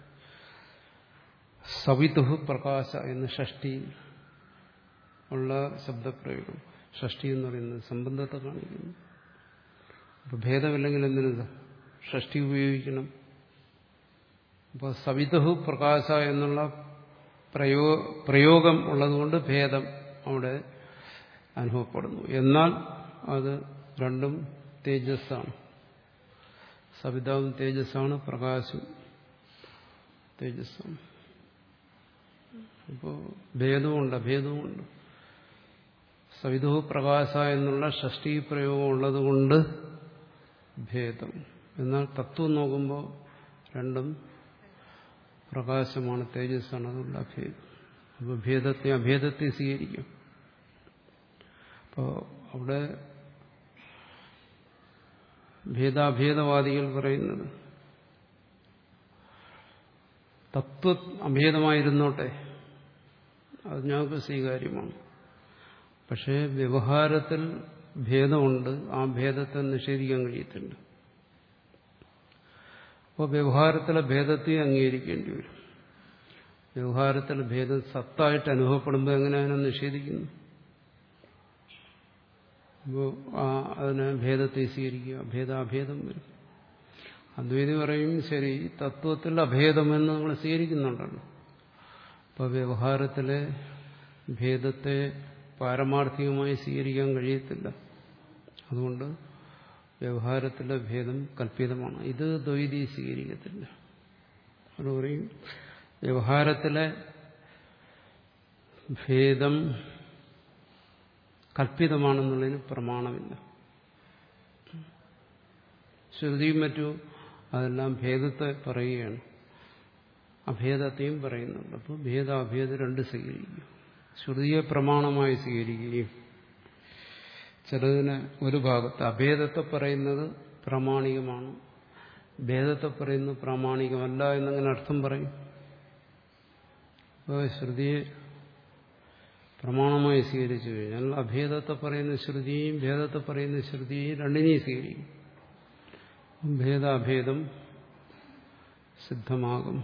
സവിതു പ്രകാശ എന്ന് ഷഷ്ടി ഉള്ള ശബ്ദപ്രയോഗം ഷഷ്ടി എന്ന് പറയുന്നത് സംബന്ധത്തെ കാണിക്കുന്നു അപ്പൊ ഭേദമില്ലെങ്കിൽ എന്തിനത് ഷഷ്ടി ഉപയോഗിക്കണം അപ്പോൾ സവിതഹു പ്രകാശ എന്നുള്ള പ്രയോ പ്രയോഗം ഉള്ളതുകൊണ്ട് ഭേദം അവിടെ അനുഭവപ്പെടുന്നു എന്നാൽ അത് രണ്ടും തേജസ്സാണ് സവിതാവും തേജസ്സാണ് പ്രകാശം തേജസ്സാണ് അപ്പോൾ ഭേദവുമുണ്ട് അഭേദവുമുണ്ട് സവിധു പ്രകാശ എന്നുള്ള ഷഷ്ടി പ്രയോഗം ഉള്ളതുകൊണ്ട് ഭേദം എന്നാൽ തത്വം നോക്കുമ്പോൾ രണ്ടും പ്രകാശമാണ് തേജസ്സാണ് അതുകൊണ്ട് അഭേദം അപ്പോൾ ഭേദത്തെ അഭേദത്തെ സ്വീകരിക്കും അപ്പോൾ അവിടെ ഭേദാഭേദവാദികൾ പറയുന്നത് തത്വ അഭേദമായിരുന്നോട്ടെ അത് ഞങ്ങൾക്ക് സ്വീകാര്യമാണ് പക്ഷേ വ്യവഹാരത്തിൽ ഭേദമുണ്ട് ആ ഭേദത്തെ നിഷേധിക്കാൻ കഴിയത്തില്ല അപ്പോൾ വ്യവഹാരത്തിലെ ഭേദത്തെ അംഗീകരിക്കേണ്ടി വരും വ്യവഹാരത്തിലെ ഭേദം സത്തായിട്ട് അനുഭവപ്പെടുമ്പോൾ എങ്ങനെ അതിനെ നിഷേധിക്കുന്നു അപ്പോൾ ആ അതിനെ ഭേദത്തെ സ്വീകരിക്കുക ഭേദാഭേദം വരും അദ്വൈതി പറയും ശരി തത്വത്തിൽ അഭേദമെന്ന് നമ്മൾ സ്വീകരിക്കുന്നുണ്ടല്ലോ അപ്പോൾ വ്യവഹാരത്തിലെ ഭേദത്തെ പാരമാർത്ഥികമായി സ്വീകരിക്കാൻ കഴിയത്തില്ല അതുകൊണ്ട് വ്യവഹാരത്തിലെ ഭേദം കല്പിതമാണ് ഇത് ദ്വൈതി സ്വീകരിക്കത്തില്ല അത് പറയും വ്യവഹാരത്തിലെ ഭേദം കല്പിതമാണെന്നുള്ളതിന് പ്രമാണമില്ല ശ്രുതിയും മറ്റും അതെല്ലാം ഭേദത്തെ പറയുകയാണ് അഭേദത്തെയും പറയുന്നുണ്ട് അപ്പോൾ ഭേദാഭേദം രണ്ട് സ്വീകരിക്കും ശ്രുതിയെ പ്രമാണമായി സ്വീകരിക്കുകയും ചിലതിന് ഒരു ഭാഗത്ത് അഭേദത്തെ പറയുന്നത് പ്രാമാണികമാണ് ഭേദത്തെ പറയുന്നത് പ്രാമാണികമല്ല എന്നങ്ങനെ അർത്ഥം പറയും അപ്പോൾ ശ്രുതിയെ പ്രമാണമായി സ്വീകരിച്ചു കഴിഞ്ഞാൽ അഭേദത്തെ പറയുന്ന ശ്രുതിയും ഭേദത്തെ പറയുന്ന ശ്രുതിയും രണ്ടിനെയും സ്വീകരിക്കും ഭേദാഭേദം സിദ്ധമാകും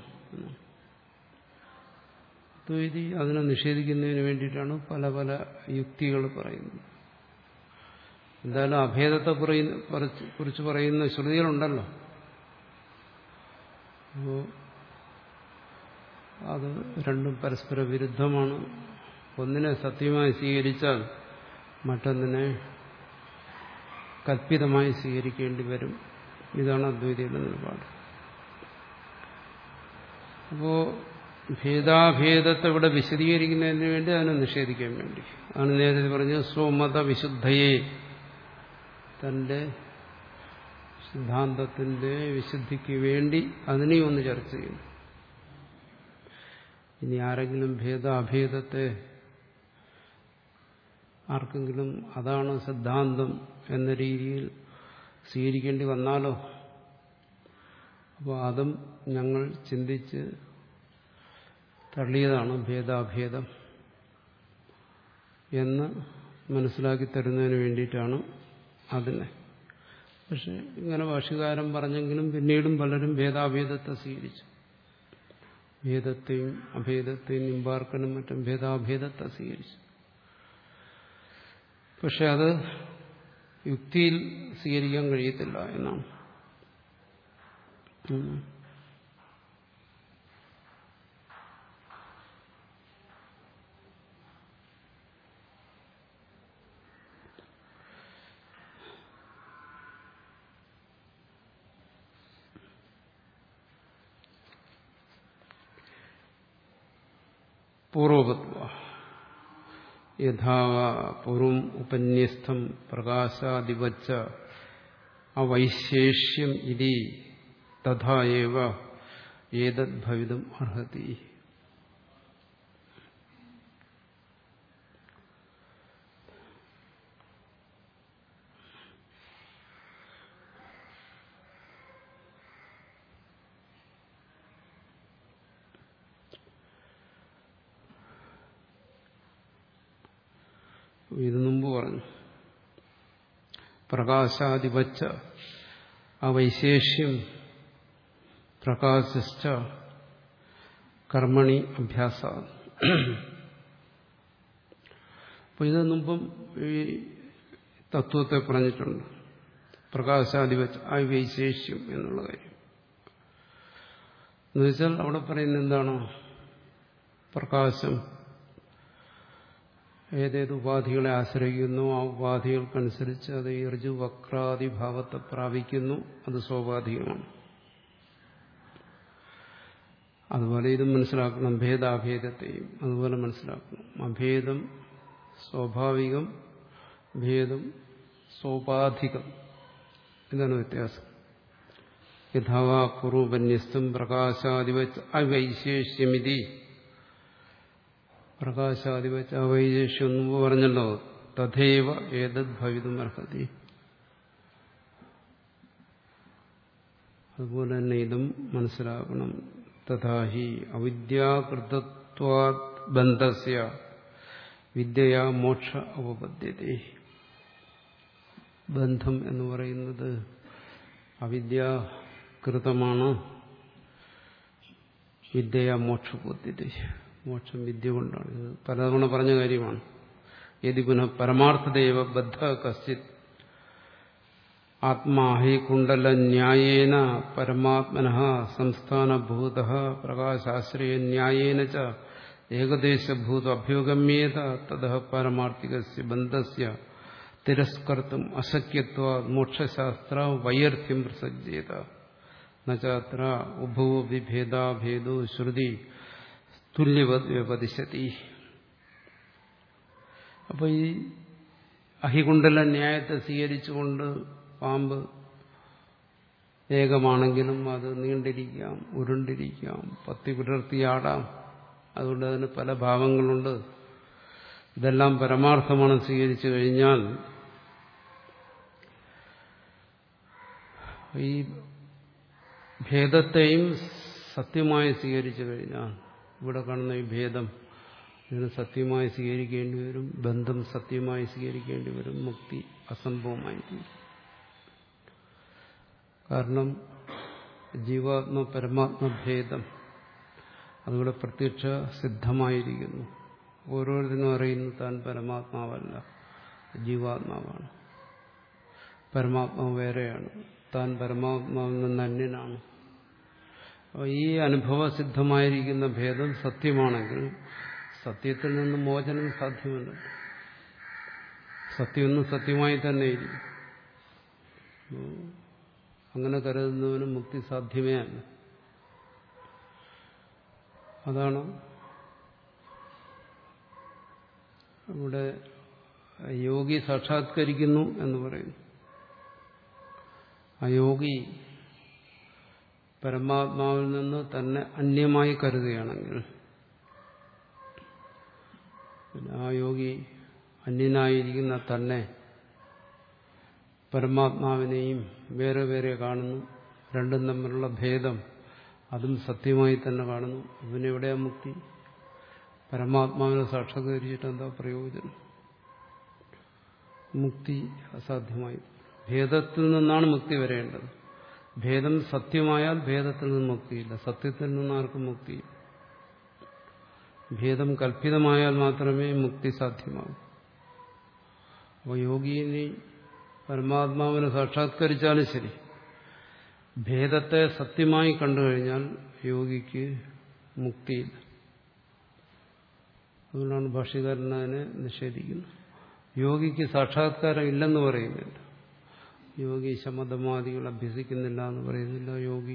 ദ്വൈതി അതിനെ നിഷേധിക്കുന്നതിന് വേണ്ടിയിട്ടാണ് പല പല യുക്തികൾ പറയുന്നത് എന്തായാലും അഭേദത്തെ കുറിച്ച് പറയുന്ന ശ്രുതികളുണ്ടല്ലോ അപ്പോൾ അത് രണ്ടും പരസ്പര വിരുദ്ധമാണ് ഒന്നിനെ സത്യമായി സ്വീകരിച്ചാൽ മറ്റൊന്നിനെ കൽപ്പിതമായി സ്വീകരിക്കേണ്ടി വരും ഇതാണ് അദ്വൈതിയുടെ നിലപാട് അപ്പോ ഭേദാഭേദത്തെ ഇവിടെ വിശദീകരിക്കുന്നതിന് വേണ്ടി അതിനെ നിഷേധിക്കാൻ വേണ്ടി അതാണ് നേരത്തെ പറഞ്ഞത് സ്വമത വിശുദ്ധയെ തന്റെ സിദ്ധാന്തത്തിന്റെ വിശുദ്ധിക്ക് വേണ്ടി അതിനെയും ഒന്ന് ചർച്ച ചെയ്യുന്നു ഇനി ആരെങ്കിലും ഭേദാഭേദത്തെ ആർക്കെങ്കിലും അതാണ് സിദ്ധാന്തം എന്ന രീതിയിൽ സ്വീകരിക്കേണ്ടി വന്നാലോ അപ്പോൾ അതും ഞങ്ങൾ ചിന്തിച്ച് തള്ളിയതാണ് ഭേദാഭേദം എന്ന് മനസ്സിലാക്കി തരുന്നതിന് വേണ്ടിയിട്ടാണ് അതിനെ പക്ഷെ ഇങ്ങനെ ഭാഷകാരം പറഞ്ഞെങ്കിലും പിന്നീടും പലരും ഭേദാഭേദത്തെ സ്വീകരിച്ചു ഭേദത്തെയും അഭേദത്തെയും നിമ്പാർക്കനും മറ്റും ഭേദാഭേദത്തെ സ്വീകരിച്ചു പക്ഷെ അത് യുക്തിയിൽ സ്വീകരിക്കാൻ കഴിയത്തില്ല എന്നാണ് പൂർവപത്വ യഥാവ പൂർവം ഉപന്യസ്തം പ്രകാശാദിവച്ച അവൈശേഷ്യം ഇതി തഥാ ഏവ ഏതത് ഭവിതം അർഹതി ഇത് മുമ്പ് പറഞ്ഞു പ്രകാശാധിപച്ച ആ വൈശേഷ്യം പ്രകാശിച്ച കർമ്മണി അഭ്യാസ അപ്പോൾ ഇത് മുമ്പും ഈ തത്വത്തെ പറഞ്ഞിട്ടുണ്ട് പ്രകാശാധിപച്ച ആ വൈശേഷ്യം എന്നുള്ള കാര്യം എന്നുവെച്ചാൽ അവിടെ പറയുന്നത് എന്താണോ പ്രകാശം ഏതേത് ഉപാധികളെ ആശ്രയിക്കുന്നു ആ ഉപാധികൾക്കനുസരിച്ച് അത് ഈർജു വക്രാദി ഭാവത്തെ പ്രാപിക്കുന്നു അത് സ്വാഭാവികമാണ് അതുപോലെ ഇതും മനസ്സിലാക്കണം ഭേദാഭേദത്തെയും അതുപോലെ മനസ്സിലാക്കണം അഭേദം സ്വാഭാവികം ഭേദം സോപാധികം ഇതാണ് വ്യത്യാസം യഥാവാ പൂർവപന്യസ്തം പ്രകാശാധിപ അവൈശേഷ്യമിതി പ്രകാശാധിപത്യ അവൈശേഷ്യം മുമ്പ് പറഞ്ഞല്ലോ തഥൈവ ഏതത് ഭവിതും അർഹതി അതുപോലെ തന്നെ ഇതും മനസ്സിലാക്കണം തഥാഹി അവിദ്യാകൃതത്വാ ബന്ധസ്യ വിദ്യയാ മോക്ഷ ഉപപദ്ധ്യത ബന്ധം എന്ന് പറയുന്നത് അവിദ്യാകൃതമാണ് വിദ്യയാ മോക്ഷപദ്ധ്യത മോക്ഷം വിദ്യ കൊണ്ടാണ് ഇത് പലതവണ പറഞ്ഞ കാര്യമാണ് യതി പുനഃ പരമാർത്ഥതയവ ബദ്ധ കശ്ചിത് ആത്മാഹി കുണ്ടല ന്യായേന പരമാത്മന സംസ്ഥാനഭൂത പ്രകാശാശ്രയ ന്യായേന ച ഏകദേശഭൂത അഭ്യുഗമ്യേത തത പാരമാർത്ഥിക ബന്ധസ്യ തിരസ്കർത്തും അശക്യത്വ മോക്ഷശാസ്ത്ര വൈയർത്ഥ്യം പ്രസജ്ജേത നത്ര ഉഭോ വിഭേദാഭേദോ ശ്രുതി തുല്യവത് വ്യപതിശതി അപ്പൊ ഈ അഹികുണ്ടല ന്യായത്തെ സ്വീകരിച്ചുകൊണ്ട് പാമ്പ് ഏകമാണെങ്കിലും അത് നീണ്ടിരിക്കാം ഉരുണ്ടിരിക്കാം പത്തി വിടർത്തിയാടാം അതുകൊണ്ട് അതിന് പല ഭാവങ്ങളുണ്ട് ഇതെല്ലാം പരമാർത്ഥമാണ് സ്വീകരിച്ചു കഴിഞ്ഞാൽ ഈ ഭേദത്തെയും സത്യമായി സ്വീകരിച്ചു കഴിഞ്ഞാൽ ഇവിടെ കാണുന്ന ഈ ഭേദം ഇതിന് സത്യമായി സ്വീകരിക്കേണ്ടി വരും ബന്ധം സത്യമായി സ്വീകരിക്കേണ്ടി വരും മുക്തി അസംഭവമായി തീരും കാരണം ജീവാത്മ പരമാത്മ ഭേദം അതുകൂടെ പ്രത്യക്ഷ സിദ്ധമായിരിക്കുന്നു ഓരോരുത്തരും അറിയുന്നു താൻ പരമാത്മാവല്ല ജീവാത്മാവാണ് പരമാത്മാവ് വേറെയാണ് താൻ പരമാത്മാവിൽ നിന്ന് അന്യനാണ് അപ്പോൾ ഈ അനുഭവസിദ്ധമായിരിക്കുന്ന ഭേദം സത്യമാണെങ്കിൽ സത്യത്തിൽ നിന്ന് മോചനം സാധ്യമല്ല സത്യമൊന്നും സത്യമായി തന്നെ ഇരിക്കും അങ്ങനെ കരുതുന്നവന് മുക്തി സാധ്യമേ അല്ല അതാണ് ഇവിടെ യോഗി സാക്ഷാത്കരിക്കുന്നു എന്ന് പറയുന്നു ആ യോഗി പരമാത്മാവിൽ നിന്ന് തന്നെ അന്യമായി കരുതുകയാണെങ്കിൽ പിന്നെ ആ യോഗി അന്യനായിരിക്കുന്ന തന്നെ പരമാത്മാവിനെയും വേറെ വേറെ കാണുന്നു രണ്ടും തമ്മിലുള്ള ഭേദം അതും സത്യമായി തന്നെ കാണുന്നു പിന്നെ എവിടെയാ മുക്തി പരമാത്മാവിനെ സാക്ഷാത്കരിച്ചിട്ട് എന്താ പ്രയോജനം മുക്തി അസാധ്യമായി ഭേദത്തിൽ നിന്നാണ് മുക്തി വരേണ്ടത് ഭേദം സത്യമായാൽ ഭേദത്തിൽ നിന്ന് മുക്തിയില്ല സത്യത്തിൽ നിന്ന് ആർക്കും മുക്തിയില്ല ഭേദം കൽപ്പിതമായാൽ മാത്രമേ മുക്തി സാധ്യമാകൂ അപ്പോൾ യോഗിനി പരമാത്മാവിനെ സാക്ഷാത്കരിച്ചാലും ശരി ഭേദത്തെ സത്യമായി കണ്ടുകഴിഞ്ഞാൽ യോഗിക്ക് മുക്തിയില്ല അതുകൊണ്ടാണ് ഭാഷ്യകാരൻ അതിനെ നിഷേധിക്കുന്നത് യോഗിക്ക് സാക്ഷാത്കാരം ഇല്ലെന്ന് പറയുന്നില്ല യോഗി ശമതമാദികൾ അഭ്യസിക്കുന്നില്ല എന്ന് പറയുന്നില്ല യോഗി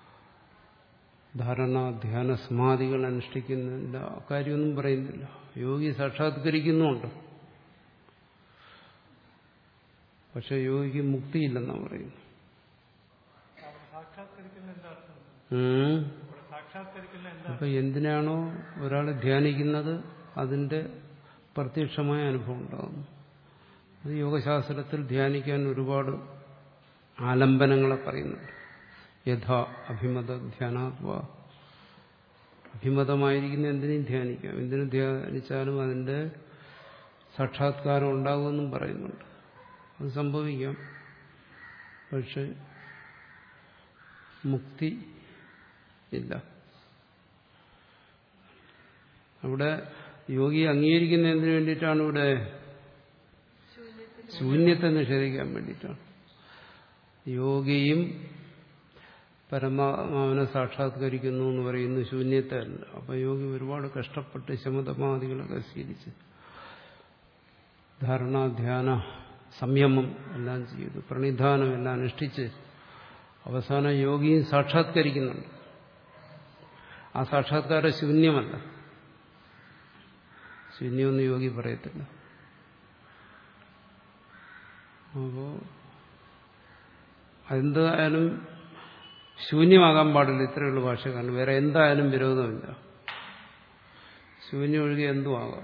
ധാരണ ധ്യാന സമാധികൾ അനുഷ്ഠിക്കുന്നില്ല അക്കാര്യമൊന്നും പറയുന്നില്ല യോഗി സാക്ഷാത്കരിക്കുന്നുമുണ്ട് പക്ഷെ യോഗിക്ക് മുക്തിയില്ലെന്നാണ് പറയുന്നത് അപ്പൊ എന്തിനാണോ ഒരാൾ ധ്യാനിക്കുന്നത് അതിന്റെ പ്രത്യക്ഷമായ അനുഭവം ഉണ്ടാകുന്നു അത് യോഗശാസ്ത്രത്തിൽ ധ്യാനിക്കാൻ ഒരുപാട് ആലംബനങ്ങളെ പറയുന്നുണ്ട് യഥാ അഭിമത ധ്യാനാത്വ അഭിമതമായിരിക്കുന്ന എന്തിനേയും ധ്യാനിക്കാം എന്തിനു ധ്യാനിച്ചാലും അതിന്റെ സാക്ഷാത്കാരം ഉണ്ടാകുമെന്നും പറയുന്നുണ്ട് അത് സംഭവിക്കാം പക്ഷെ മുക്തി ഇല്ല അവിടെ യോഗി അംഗീകരിക്കുന്ന എന്തിനു വേണ്ടിയിട്ടാണ് ഇവിടെ ശൂന്യത്തെ നിഷേധിക്കാൻ വേണ്ടിയിട്ടാണ് യോഗിയും പരമാത്മാവിനെ സാക്ഷാത്കരിക്കുന്നു എന്ന് പറയുന്നു ശൂന്യത്തെ അല്ല അപ്പൊ യോഗി ഒരുപാട് കഷ്ടപ്പെട്ട് ശമതമാദികളൊക്കെ ശീലിച്ച് ധാരണ ധ്യാന സംയമം എല്ലാം ചെയ്തു പ്രണിധാനം എല്ലാം അനുഷ്ഠിച്ച് അവസാനം യോഗിയും സാക്ഷാത്കരിക്കുന്നുണ്ട് ആ സാക്ഷാത്കാരം ശൂന്യമല്ല ശൂന്യമൊന്നും യോഗി പറയത്തില്ല അപ്പോ എന്തായാലും ശൂന്യമാകാൻ പാടില്ല ഇത്രയുള്ള ഭാഷക്കാരൻ വേറെ എന്തായാലും വിരോധമില്ല ശൂന്യം ഒഴികെ എന്തും ആകാം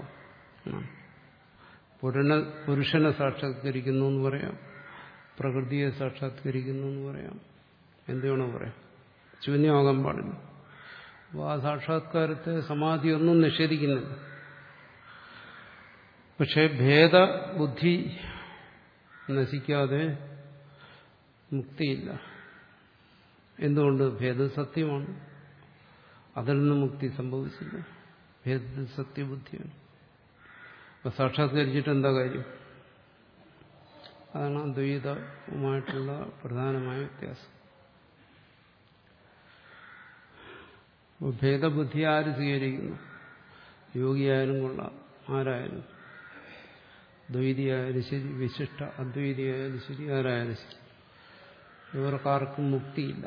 പുരുഷ പുരുഷനെ സാക്ഷാത്കരിക്കുന്നു എന്ന് പറയാം പ്രകൃതിയെ സാക്ഷാത്കരിക്കുന്നു എന്ന് പറയാം എന്ത് വേണോ പറയാം ശൂന്യമാകാൻ പാടില്ല അപ്പോൾ ആ സാക്ഷാത്കാരത്തെ സമാധിയൊന്നും നിഷേധിക്കുന്നില്ല പക്ഷെ ഭേദബുദ്ധി നശിക്കാതെ മുക്തിയില്ല എന്തുകൊണ്ട് ഭേദം സത്യമാണ് അതിൽ നിന്ന് മുക്തി സംഭവിച്ചില്ല ഭേദത്തിൽ സത്യബുദ്ധിയാണ് അപ്പൊ സാക്ഷാത്കരിച്ചിട്ട് എന്താ കാര്യം അതാണ് അദ്വൈതവുമായിട്ടുള്ള പ്രധാനമായ വ്യത്യാസം ഭേദബുദ്ധി ആര് സ്വീകരിക്കുന്നു യോഗിയായാലും കൊള്ളാം ആരായാലും ദ്വൈതിയായാലും ശരി വിശിഷ്ട അദ്വൈതിയായാലും ശരി ആരായാലും ശരി ഇവർക്കാർക്കും മുക്തിയില്ല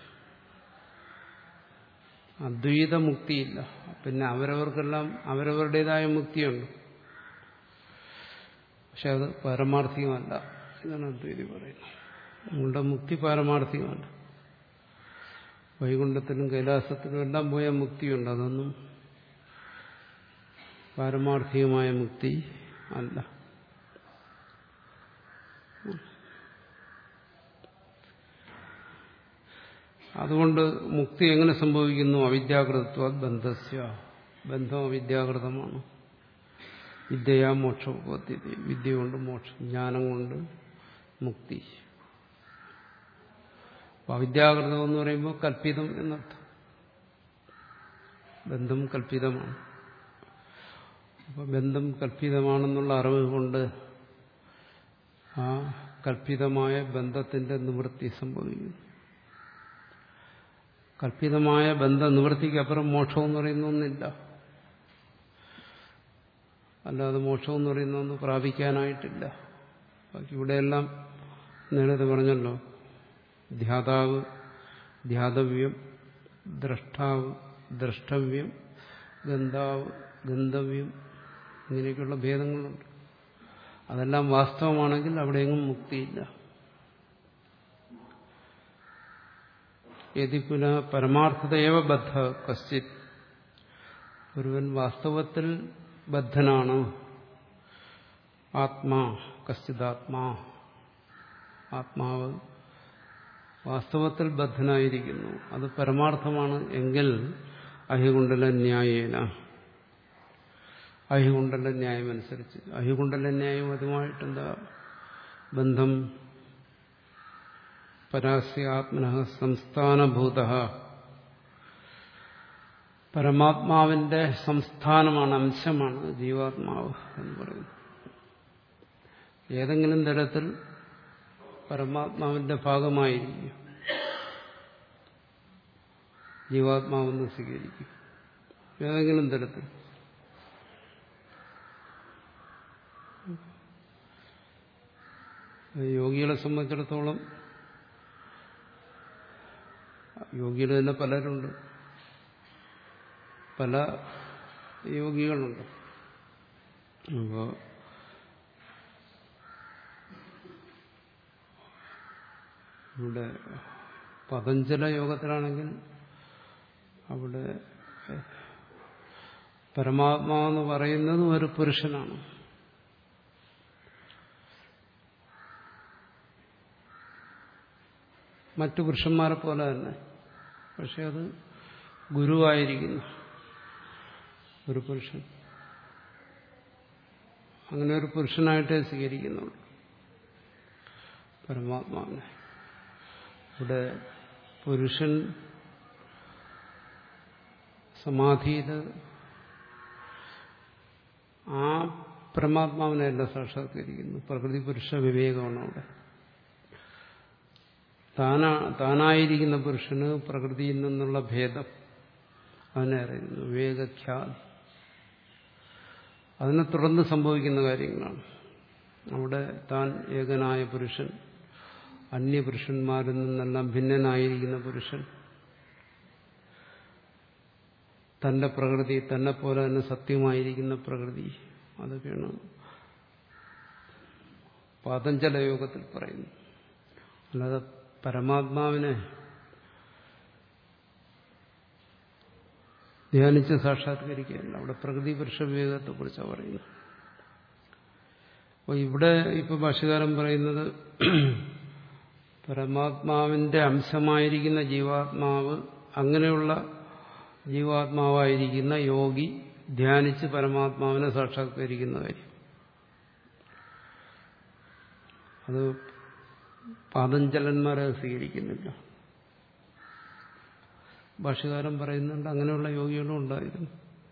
അദ്വൈത മുക്തിയില്ല പിന്നെ അവരവർക്കെല്ലാം അവരവരുടേതായ മുക്തിയുണ്ട് പക്ഷെ അത് പാരമാർത്ഥികമല്ല എന്നാണ് അദ്വൈതി പറയുന്നത് നമ്മളുടെ മുക്തി പാരമാർത്ഥികമല്ല വൈകുണ്ഠത്തിലും കൈലാസത്തിലും എല്ലാം പോയ മുക്തിയുണ്ട് അതൊന്നും പാരമാർത്ഥികമായ മുക്തി അല്ല അതുകൊണ്ട് മുക്തി എങ്ങനെ സംഭവിക്കുന്നു അവിദ്യാകൃതത്വ ബന്ധസ്യ ബന്ധം അവിദ്യാകൃതമാണ് വിദ്യയാ മോക്ഷോപത്തി വിദ്യ കൊണ്ട് മോക്ഷം ജ്ഞാനം കൊണ്ട് മുക്തി അപ്പൊ അവിദ്യാകൃതം എന്ന് പറയുമ്പോൾ കൽപ്പിതം എന്നർത്ഥം ബന്ധം കൽപ്പിതമാണ് അപ്പൊ ബന്ധം കൽപ്പിതമാണെന്നുള്ള അറിവ് കൊണ്ട് ആ കൽപ്പിതമായ ബന്ധത്തിന്റെ നിവൃത്തി സംഭവിക്കുന്നു കൽപ്പിതമായ ബന്ധ നിവൃത്തിക്കപ്പുറം മോക്ഷം എന്ന് പറയുന്ന ഒന്നില്ല അല്ലാതെ മോക്ഷം എന്ന് പറയുന്ന ഒന്ന് പ്രാപിക്കാനായിട്ടില്ല ബാക്കി ഇവിടെയെല്ലാം നേരത്തെ പറഞ്ഞല്ലോ ധ്യാതാവ് ധ്യാതവ്യം ദ്രഷ്ടാവ് ദ്രഷ്ടവ്യം ഗന്ധാവ് ഗന്ധവ്യം ഇങ്ങനെയൊക്കെയുള്ള ഭേദങ്ങളുണ്ട് അതെല്ലാം വാസ്തവമാണെങ്കിൽ അവിടെയെങ്ങും മുക്തിയില്ല യതി പുനഃ പരമാർത്ഥതയേവ ബദ്ധ കശ്ചിത് ഒരുവൻ വാസ്തവത്തിൽ ബദ്ധനാണ് ആത്മാ കശ്ചിതാത്മാ ആത്മാവ് വാസ്തവത്തിൽ ബദ്ധനായിരിക്കുന്നു അത് പരമാർത്ഥമാണ് എങ്കിൽ അഹികുണ്ടല ന്യായേന അഹികുണ്ടല ന്യായം അനുസരിച്ച് അഹികുണ്ടല ന്യായം അതുമായിട്ടെന്താ ബന്ധം പരാസ്യാത്മന സംസ്ഥാനഭൂത പരമാത്മാവിന്റെ സംസ്ഥാനമാണ് അംശമാണ് ജീവാത്മാവ് എന്ന് പറയുന്നത് ഏതെങ്കിലും തരത്തിൽ പരമാത്മാവിന്റെ ഭാഗമായിരിക്കും ജീവാത്മാവെന്ന് സ്വീകരിക്കും ഏതെങ്കിലും തരത്തിൽ യോഗികളെ സംബന്ധിച്ചിടത്തോളം യോഗികൾ തന്നെ പലരുണ്ട് പല യോഗികളുണ്ട് അപ്പോൾ ഇവിടെ പതഞ്ജല യോഗത്തിലാണെങ്കിൽ അവിടെ പരമാത്മാവെന്ന് പറയുന്നത് ഒരു പുരുഷനാണ് മറ്റു പുരുഷന്മാരെ പോലെ തന്നെ പക്ഷെ അത് ഗുരുവായിരിക്കുന്നു ഒരു പുരുഷൻ അങ്ങനെ ഒരു പുരുഷനായിട്ടേ സ്വീകരിക്കുന്നുള്ളൂ പരമാത്മാവിനെ ഇവിടെ പുരുഷൻ സമാധിയിൽ ആ പരമാത്മാവിനെയല്ല സാക്ഷാത്കരിക്കുന്നു പ്രകൃതി പുരുഷ വിവേകമാണ് അവിടെ താനാ താനായിരിക്കുന്ന പുരുഷന് പ്രകൃതിയിൽ നിന്നുള്ള ഭേദം അതിനെ അറിയുന്നു വിവേകഖ്യാതി അതിനെ തുടർന്ന് സംഭവിക്കുന്ന കാര്യങ്ങളാണ് അവിടെ താൻ ഏകനായ പുരുഷൻ അന്യപുരുഷന്മാരിൽ നിന്നെല്ലാം ഭിന്നനായിരിക്കുന്ന പുരുഷൻ തന്റെ പ്രകൃതി തന്നെ പോലെ തന്നെ സത്യമായിരിക്കുന്ന പ്രകൃതി അതൊക്കെയാണ് പാതഞ്ചല യോഗത്തിൽ പറയുന്നു അല്ലാതെ പരമാത്മാവിനെ ധ്യാനിച്ച് സാക്ഷാത്കരിക്കുകയല്ല അവിടെ പ്രകൃതി പുരുഷ വിവേകത്തെ കുറിച്ചാണ് പറയുന്നത് അപ്പോൾ ഇവിടെ ഇപ്പൊ ഭാഷകാരൻ പറയുന്നത് പരമാത്മാവിന്റെ അംശമായിരിക്കുന്ന ജീവാത്മാവ് അങ്ങനെയുള്ള ജീവാത്മാവായിരിക്കുന്ന യോഗി ധ്യാനിച്ച് പരമാത്മാവിനെ സാക്ഷാത്കരിക്കുന്ന കാര്യം അത് പാതഞ്ചലന്മാരെ സ്വീകരിക്കുന്നില്ല ഭാഷകാരൻ പറയുന്നുണ്ട് അങ്ങനെയുള്ള യോഗികളും ഉണ്ടായിരുന്നു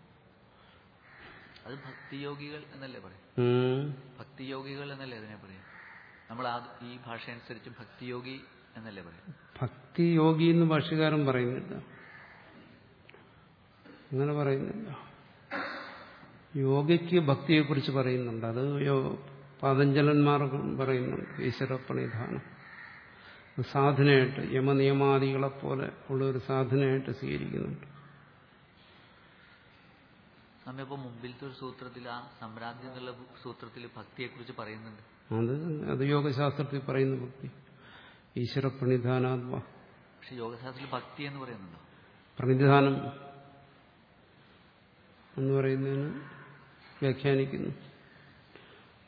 അത് ഭക്തിയോഗികൾ എന്നല്ലേ പറയും ഉം. ഭക്തിയോഗികൾ എന്നല്ലേ അതിനെ പറയും നമ്മൾ ആ ഈ ഭാഷ അനുസരിച്ച് ഭക്തിയോഗി എന്നല്ലേ പറയും ഭക്തി യോഗി എന്ന് ഭാഷകാരൻ പറയുന്നില്ല അങ്ങനെ പറയുന്നില്ല യോഗയ്ക്ക് ഭക്തിയെക്കുറിച്ച് പറയുന്നുണ്ട് അത് യോ- പാതഞ്ജലന്മാർ പറയുന്നുണ്ട് ഈശ്വരപ്രണിധാനം സാധനയായിട്ട് യമനിയമാദികളെപ്പോലെ ഉള്ള ഒരു സാധനയായിട്ട് സ്വീകരിക്കുന്നുണ്ട് നമ്മിപ്പോ മുമ്പിലത്തെ ഒരു സൂത്രത്തിൽ ആ സമ്രാജ്യം എന്നുള്ള സൂത്രത്തിൽ ഭക്തിയെ കുറിച്ച് പറയുന്നുണ്ട് അത് അത് യോഗശാസ്ത്രത്തിൽ പറയുന്ന ഭക്തി ഈശ്വരപ്രണിധാനാത്മ പക്ഷെ യോഗശാസ്ത്രത്തിൽ ഭക്തി എന്ന് പറയുന്നുണ്ടോ പ്രണിധാനം എന്ന് പറയുന്നതിന് വ്യാഖ്യാനിക്കുന്നു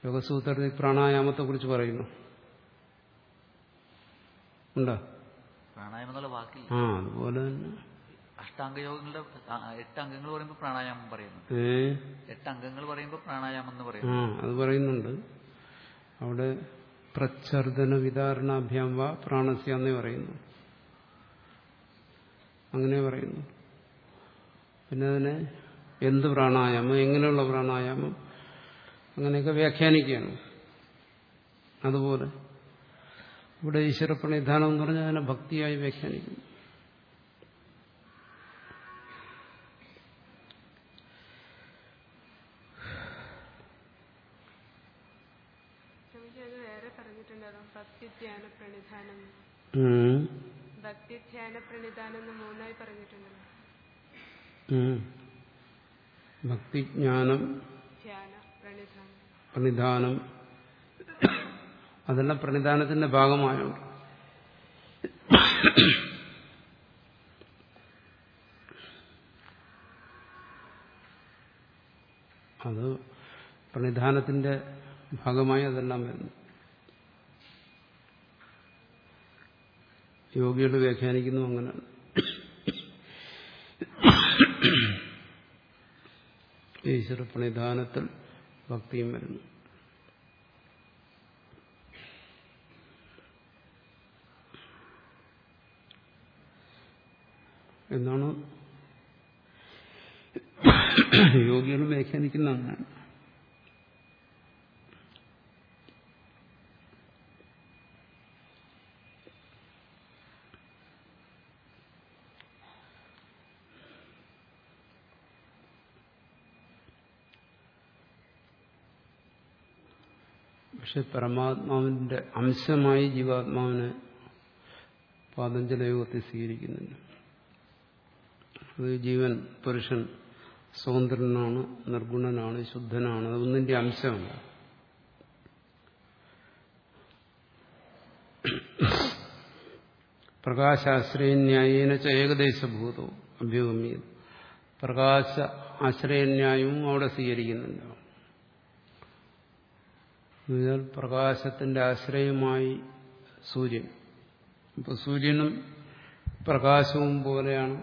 യോഗസൂത്രത്തിൽ പ്രാണായാമത്തെ കുറിച്ച് പറയുന്നു ഉണ്ടോ പ്രാണായാമം എന്നുള്ള വാക്കില്ല ആ അതുപോലെ തന്നെ അഷ്ടാംഗ യോഗങ്ങളുടെ ആ, ആ, എട്ട് അംഗങ്ങൾ പറയുമ്പോൾ പ്രാണായാമം പറയുന്നു ഏ എട്ട് അംഗങ്ങൾ പറയുമ്പോൾ പ്രാണായാമം എന്ന് ആ പറയുന്നു അത് പറയുന്നുണ്ട് അവിടെ പ്രച്ഛർദന വിതാരണാഭ്യാം വാ പ്രാണസ്യ എന്നേ പറയുന്നു അങ്ങനെ പറയുന്നു പിന്നെ അതിനെ എന്ത് പ്രാണായാമം എങ്ങനെയുള്ള പ്രാണായാമം അങ്ങനെയൊക്കെ വ്യാഖ്യാനിക്കുകയാണ് അതുപോലെ ഇവിടെ ഈശ്വര പ്രണിധാനം എന്ന് പറഞ്ഞാൽ അതിനെ ഭക്തിയായി വ്യാഖ്യാനിക്കുന്നു സ്വാമിജി അത് വേറെ പറഞ്ഞിട്ടുണ്ടാകും ഭക്തിധ്യാന പ്രണിധാനം ഉം. ഭക്തിധ്യാന പ്രണിധാനം എന്ന് മൂന്നായി പറഞ്ഞിട്ടുണ്ടല്ലോ ഉം. ഭക്തിജ്ഞാനം ധ്യാന പ്രണിധാനം പ്രണിധാനം അതെല്ലാം പ്രണിധാനത്തിന്റെ ഭാഗമായുണ്ട് അത് പ്രണിധാനത്തിന്റെ ഭാഗമായി അതെല്ലാം വരുന്നു യോഗികൾ വ്യാഖ്യാനിക്കുന്നു അങ്ങനെ ഈശ്വര പ്രണിധാനത്തിൽ ഭക്തിയും വരുന്നു എന്നാണ് യോഗികൾ വ്യാഖ്യാനിക്കുന്ന അങ്ങനെയാണ് പക്ഷെ പരമാത്മാവിന്റെ അംശമായി ജീവാത്മാവിനെ പാതഞ്ജലയോഗത്തിൽ സ്വീകരിക്കുന്നില്ല അത് ജീവൻ പുരുഷൻ സ്വതന്ത്രനാണ് നിർഗുണനാണ് ശുദ്ധനാണ് അതൊന്നിന്റെ അംശമല്ല പ്രകാശാശ്രയന്യായേന ച ഏകദേശഭൂതവും അഭ്യൂഗമ്യം പ്രകാശ ആശ്രയന്യായവും അവിടെ സ്വീകരിക്കുന്നില്ല എന്നുവെച്ചാൽ പ്രകാശത്തിന്റെ ആശ്രയമായി സൂര്യൻ ഇപ്പൊ സൂര്യനും പ്രകാശവും പോലെയാണ്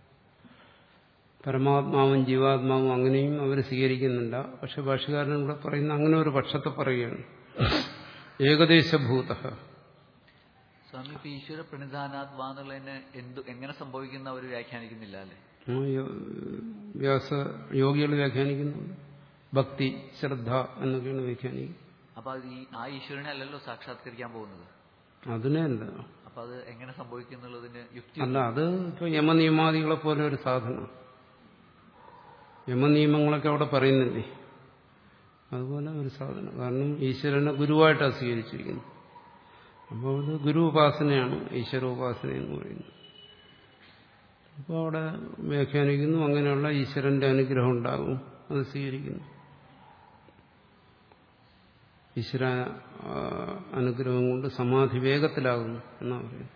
പരമാത്മാവും ജീവാത്മാവും അങ്ങനെയും അവർ സ്വീകരിക്കുന്നില്ല പക്ഷെ ഭാഷകാരൻ ഇവിടെ പറയുന്ന അങ്ങനെ ഒരു പക്ഷത്തെ പറയുകയാണ് ഏകദേശഭൂത സ്വാമി ഇപ്പൊ ഈശ്വര പ്രണിധാനാത്മാ എന്നുള്ളതിന് എന്ത് എങ്ങനെ സംഭവിക്കുന്ന അവർ വ്യാഖ്യാനിക്കുന്നില്ല അല്ലേ വ്യാസ യോഗികൾ വ്യാഖ്യാനിക്കുന്നുണ്ട് ഭക്തി ശ്രദ്ധ എന്നൊക്കെയാണ് വ്യാഖ്യാനിക്കുന്നത് അപ്പൊ അത് ഈ ആ ഈശ്വരനെ അല്ലല്ലോ സാക്ഷാത്കരിക്കാൻ പോകുന്നത് അതിനെയല്ല അപ്പൊ അത് എങ്ങനെ സംഭവിക്കുന്നുള്ളതിന് യുക്തി അല്ല അത് ഇപ്പൊ യമനിയമാദികളെ പോലെ ഒരു സാധനം യമനിയമങ്ങളൊക്കെ അവിടെ പറയുന്നില്ലേ അതുപോലെ ഒരു സാധനം കാരണം ഈശ്വരനെ ഗുരുവായിട്ടാണ് സ്വീകരിച്ചിരിക്കുന്നത് അപ്പോൾ അത് ഗുരു ഉപാസനയാണ് ഈശ്വര ഉപാസന എന്ന് പറയുന്നത് അപ്പോൾ അവിടെ വ്യാഖ്യാനിക്കുന്നു അങ്ങനെയുള്ള ഈശ്വരന്റെ അനുഗ്രഹം ഉണ്ടാകും അത് സ്വീകരിക്കുന്നു ഈശ്വര ആ, അനുഗ്രഹം കൊണ്ട് സമാധി വേഗത്തിലാകുന്നു എന്നാ പറയുന്നത്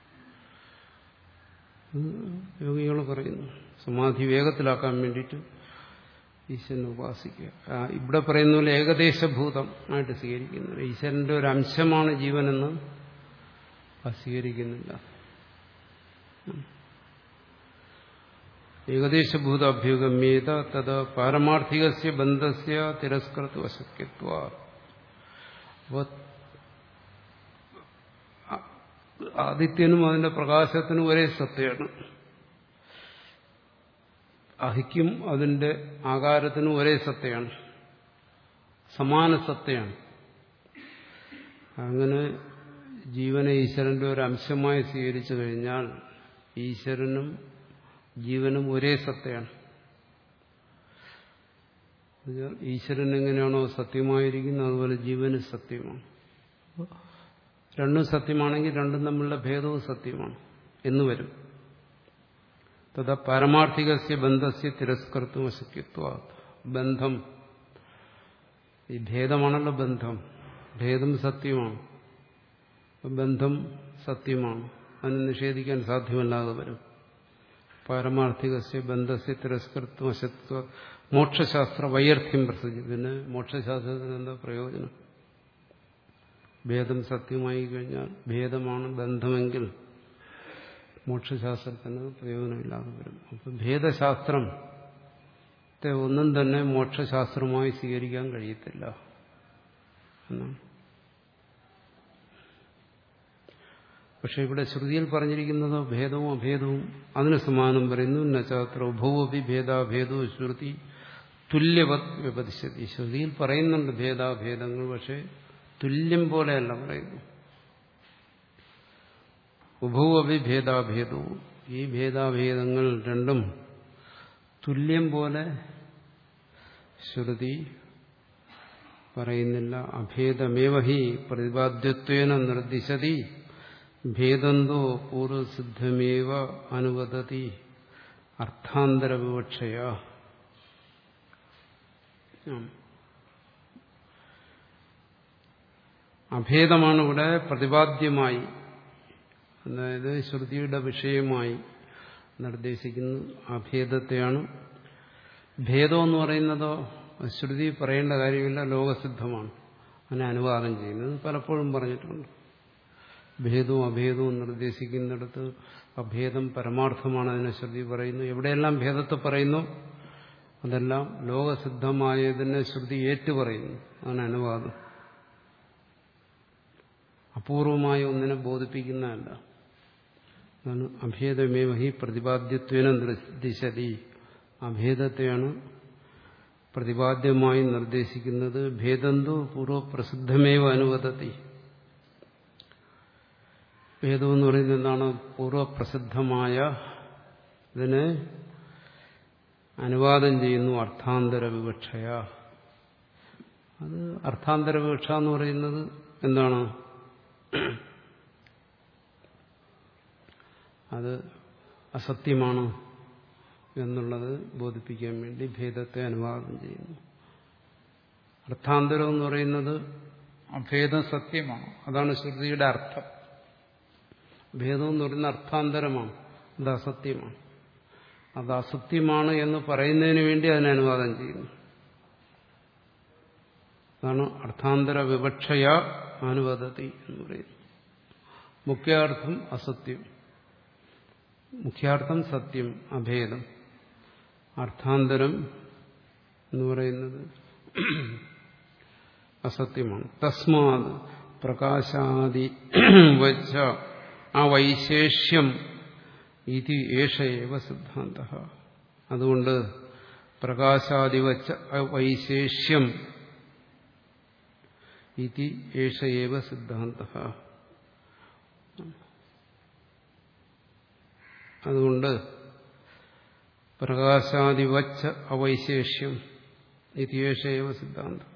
യോഗികൾ പറയുന്നു സമാധി വേഗത്തിലാക്കാൻ വേണ്ടിയിട്ട് ഈശ്വരനെ ഉപാസിക്കുക ആ, ഇവിടെ പറയുന്ന പോലെ ഏകദേശഭൂതം ആയിട്ട് സ്വീകരിക്കുന്നില്ല ഈശ്വരന്റെ ഒരു അംശമാണ് ജീവനെന്ന് അത് സ്വീകരിക്കുന്നില്ല ഏകദേശഭൂത അഭ്യുഗമ്യേത തത് പാരമാർത്ഥികസ്യ ബന്ധസ്യ തിരസ്കൃത്വ അശക്യത്വ അപ്പോൾ ആദിത്യനും അതിന്റെ പ്രകാശത്തിനും ഒരേ സത്യമാണ് അഹിക്കും അതിന്റെ ആകാരത്തിനും ഒരേ സത്യമാണ് സമാന സത്യമാണ് അങ്ങനെ ജീവനെ ഈശ്വരന്റെ ഒരു അംശമായി സ്വീകരിച്ചു കഴിഞ്ഞാൽ ഈശ്വരനും ജീവനും ഒരേ സത്യമാണ് എന്നുവെച്ചാൽ ഈശ്വരൻ എങ്ങനെയാണോ സത്യമായിരിക്കുന്നത് അതുപോലെ ജീവന് സത്യമാണ് രണ്ടും സത്യമാണെങ്കിൽ രണ്ടും തമ്മിലുള്ള ഭേദവും സത്യമാണ് എന്ന് വരും തഥാ പാരമാർത്ഥികസ്യ ബന്ധസ്യ തിരസ്കർത്തും അശക്യത്വ ബന്ധം ഈ ഭേദമാണല്ലോ ബന്ധം ഭേദം സത്യമാണ് അപ്പൊ ബന്ധം സത്യമാണ് അതിനെ നിഷേധിക്കാൻ സാധ്യമല്ലാതെ വരും പാരമാർത്ഥികസ്യ ബന്ധസ്യ തിരസ്കർത്തും അശത്വ മോക്ഷശാസ്ത്ര വൈയർത്ഥ്യം പ്രസിദ്ധി പിന്നെ മോക്ഷശാസ്ത്രത്തിന് എന്താ പ്രയോജനം ഭേദം സത്യമായി കഴിഞ്ഞാൽ ഭേദമാണ് ബന്ധമെങ്കിൽ മോക്ഷശാസ്ത്രത്തിന് പ്രയോജനമില്ലാതെ വരും അപ്പം ഭേദശാസ്ത്രത്തെ ഒന്നും തന്നെ മോക്ഷശാസ്ത്രമായി സ്വീകരിക്കാൻ കഴിയത്തില്ല എന്നാണ് പക്ഷെ ഇവിടെ ശ്രുതിയിൽ പറഞ്ഞിരിക്കുന്നതോ ഭേദവും അഭേദവും അതിന് സമാനം പറയുന്നു നച്ചാത്ര ഉഭവപി ഭേദാഭേദവും ശ്രുതി തുല്യവത് വ്യപതിശതി ശ്രുതിയിൽ പറയുന്നുണ്ട് ഭേദാഭേദങ്ങൾ പക്ഷെ തുല്യം പോലെയല്ല പറയുന്നു ഉഭവപി ഭേദാഭേദവും ഈ ഭേദാഭേദങ്ങൾ രണ്ടും തുല്യം പോലെ ശ്രുതി പറയുന്നില്ല അഭേദമേവ ഹി പ്രതിപാദ്യത്വേന നിർദ്ദിശതി ഭേദന്തോ പൂർവസിദ്ധമേവ അനുവദതി അർത്ഥാന്തര വിവക്ഷയ അഭേദമാണ് ഇവിടെ പ്രതിപാദ്യമായി അതായത് ശ്രുതിയുടെ വിഷയമായി നിർദ്ദേശിക്കുന്ന അഭേദത്തെയാണ് ഭേദം എന്ന് പറയുന്നതോ ശ്രുതി പറയേണ്ട കാര്യമില്ല ലോകസിദ്ധമാണ് അതിനെ അനുവാദം ചെയ്യുന്നത് പലപ്പോഴും പറഞ്ഞിട്ടുണ്ട് ഭേദവും അഭേദവും നിർദ്ദേശിക്കുന്നിടത്ത് അഭേദം പരമാർത്ഥമാണ് അതിനെ ശ്രുതി പറയുന്നു എവിടെയെല്ലാം ഭേദത്തെ പറയുന്നു അതെല്ലാം ലോകസിദ്ധമായതിനെ ശ്രുതി ഏറ്റുപറയുന്നു അതാണ് അനുവാദം അപൂർവമായ ഒന്നിനെ ബോധിപ്പിക്കുന്നതല്ല അതാണ് അഭേദമേവ ഹി പ്രതിപാദ്യത്വേന നിർദ്ദിശതി അഭേദത്തെയാണ് പ്രതിപാദ്യമായി നിർദ്ദേശിക്കുന്നത് ഭേദന്തു പൂർവപ്രസിദ്ധമേവ അനുവദത്തി ഭേദം എന്ന് പറയുന്നത് എന്താണ് പൂർവപ്രസിദ്ധമായ ഇതിനെ അനുവാദം ചെയ്യുന്നു അർത്ഥാന്തര വിവക്ഷയ അത് അർത്ഥാന്തര വിവക്ഷ എന്ന് പറയുന്നത് എന്താണ് അത് അസത്യമാണ് എന്നുള്ളത് ബോധിപ്പിക്കാൻ വേണ്ടി ഭേദത്തെ അനുവാദം ചെയ്യുന്നു അർത്ഥാന്തരം എന്ന് പറയുന്നത് അഭേദം സത്യമാണ് അതാണ് ശ്രുതിയുടെ അർത്ഥം ഭേദം എന്ന് പറയുന്ന അർത്ഥാന്തരമാണ് അത് അസത്യമാണ് അത് അസത്യമാണ് എന്ന് പറയുന്നതിന് വേണ്ടി അതിനെ അനുവാദം ചെയ്യുന്നു അതാണ് അർത്ഥാന്തര വിവക്ഷയ അനുവദതി എന്ന് പറയുന്നു മുഖ്യാർത്ഥം അസത്യം മുഖ്യാർത്ഥം സത്യം അഭേദം അർത്ഥാന്തരം എന്ന് പറയുന്നത് അസത്യമാണ് തസ്മാത് പ്രകാശാദി വച്ച ആ വൈശേഷ്യം ഇത് ഏഷയേവ സിദ്ധാന്ത അതുകൊണ്ട് പ്രകാശാദി വച്ച വൈശേഷ്യം ഇത് ഏഷയേവ സിദ്ധാന്ത അതുകൊണ്ട് പ്രകാശാദിവച്ച അവൈശേഷ്യം ഇതിയേഷയവ സിദ്ധാന്തം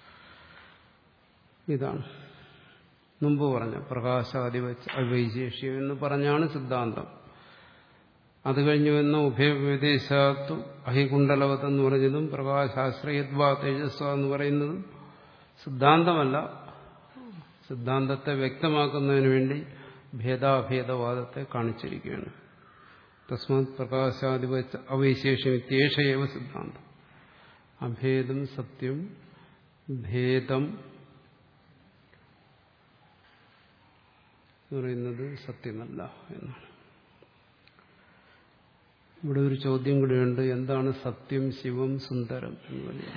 ഇതാണ് മുമ്പ് പറഞ്ഞ പ്രകാശാദിവച്ച അവൈശേഷ്യം എന്ന് പറഞ്ഞാണ് സിദ്ധാന്തം അത് കഴിഞ്ഞു വന്ന ഉഭയവിദേശത്തു അഹികുണ്ടലവത്ത് എന്ന് പറഞ്ഞതും പ്രകാശാശ്രയത്വ തേജസ്വ എന്ന് പറയുന്നതും സിദ്ധാന്തമല്ല സിദ്ധാന്തത്തെ വ്യക്തമാക്കുന്നതിന് വേണ്ടി ഭേദാഭേദവാദത്തെ കാണിച്ചിരിക്കുകയാണ് തസ്മാത് പ്രകാശാധിപത്യ അവൈശേഷം ഇത്യേഷയവ സിദ്ധാന്തം അഭേദം സത്യം ഭേദം എന്ന് പറയുന്നത് സത്യമല്ല എന്നാണ് ഇവിടെ ഒരു ചോദ്യം കൂടിയുണ്ട് എന്താണ് സത്യം ശിവം സുന്ദരം എന്ന് പറയുന്നത്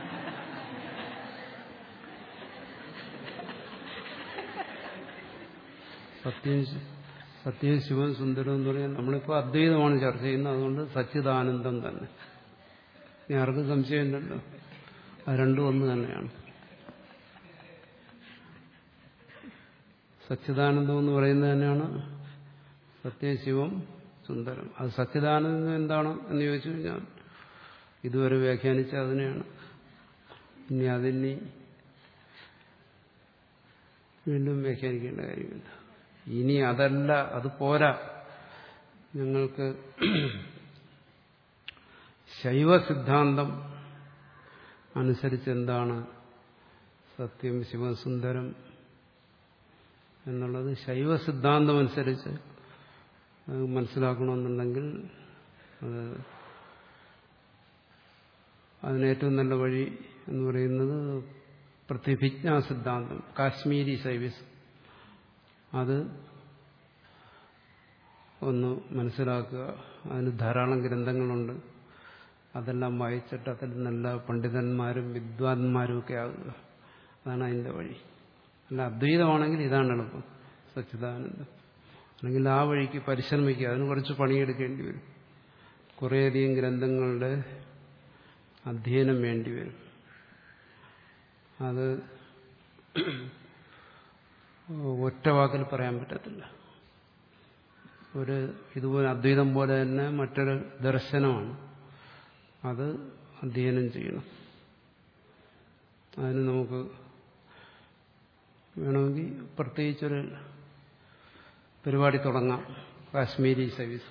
സത്യം സത്യം ശിവൻ സുന്ദരം എന്ന് പറയാൻ നമ്മളിപ്പോൾ അദ്വൈതമാണ് ചർച്ച ചെയ്യുന്നത് അതുകൊണ്ട് സച്ചിദാനന്ദം തന്നെ ഇനി ആർക്കും സംശയമുണ്ടല്ലോ അത് രണ്ടും ഒന്ന് തന്നെയാണ് സച്ചിദാനന്ദം എന്ന് പറയുന്നത് തന്നെയാണ് സത്യശിവം സുന്ദരം അത് സച്ചിദാനന്ദം എന്താണ് എന്ന് ചോദിച്ചു കഴിഞ്ഞാൽ ഇതുവരെ വ്യാഖ്യാനിച്ച അതിനെയാണ് ഇനി അതിനി വീണ്ടും വ്യാഖ്യാനിക്കേണ്ട കാര്യമില്ല ഇനി അതല്ല അത് പോരാ ഞങ്ങൾക്ക് ശൈവ സിദ്ധാന്തം അനുസരിച്ച് എന്താണ് സത്യം ശിവസുന്ദരം എന്നുള്ളത് ശൈവ സിദ്ധാന്തം അനുസരിച്ച് മനസ്സിലാക്കണമെന്നുണ്ടെങ്കിൽ അത് അതിനേറ്റവും നല്ല വഴി എന്ന് പറയുന്നത് പ്രതിഭിജ്ഞാ സിദ്ധാന്തം കാശ്മീരി ശൈവിസ് അത് ഒന്ന് മനസ്സിലാക്കുക അതിന് ധാരാളം ഗ്രന്ഥങ്ങളുണ്ട് അതെല്ലാം വായിച്ചിട്ട് അതിൽ നല്ല പണ്ഡിതന്മാരും വിദ്വാൻമാരും ഒക്കെ ആകുക അതാണ് അതിൻ്റെ വഴി അല്ല അദ്വൈതമാണെങ്കിൽ ഇതാണ് എളുപ്പം സച്ചിദാനന്ദം അല്ലെങ്കിൽ ആ വഴിക്ക് പരിശ്രമിക്കുക അതിന് കുറച്ച് പണിയെടുക്കേണ്ടി വരും കുറേയധികം ഗ്രന്ഥങ്ങളുടെ അധ്യയനം വേണ്ടി വരും അത് ഒറ്റ വാക്കിൽ പറയാൻ പറ്റത്തില്ല ഒരു ഇതുപോലെ അദ്വൈതം പോലെ തന്നെ മറ്റൊരു ദർശനമാണ് അത് അധ്യയനം ചെയ്യണം അതിന് നമുക്ക് വേണമെങ്കിൽ പ്രത്യേകിച്ചൊരു പരിപാടി തുടങ്ങാം കാശ്മീരി സർവീസ്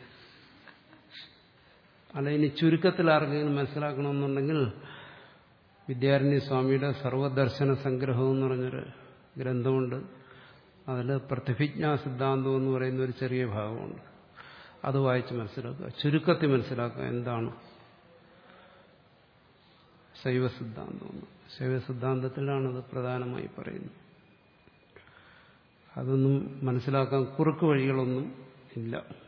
അല്ല ഇനി ചുരുക്കത്തിൽ ആർക്കെങ്കിലും മനസ്സിലാക്കണമെന്നുണ്ടെങ്കിൽ വിദ്യാരണ്യ സ്വാമിയുടെ സർവദർശന സംഗ്രഹം എന്ന് പറഞ്ഞൊരു ഗ്രന്ഥമുണ്ട് അതിൽ പ്രതിഭിജ്ഞാ സിദ്ധാന്തം എന്ന് പറയുന്ന ഒരു ചെറിയ ഭാഗമുണ്ട് അത് വായിച്ച് മനസ്സിലാക്കുക ചുരുക്കത്തിൽ മനസ്സിലാക്കുക എന്താണ് ശൈവ സിദ്ധാന്തം ശൈവ സിദ്ധാന്തത്തിലാണത് പ്രധാനമായി പറയുന്നത് അതൊന്നും മനസ്സിലാക്കാൻ കുറുക്ക് വഴികളൊന്നും ഇല്ല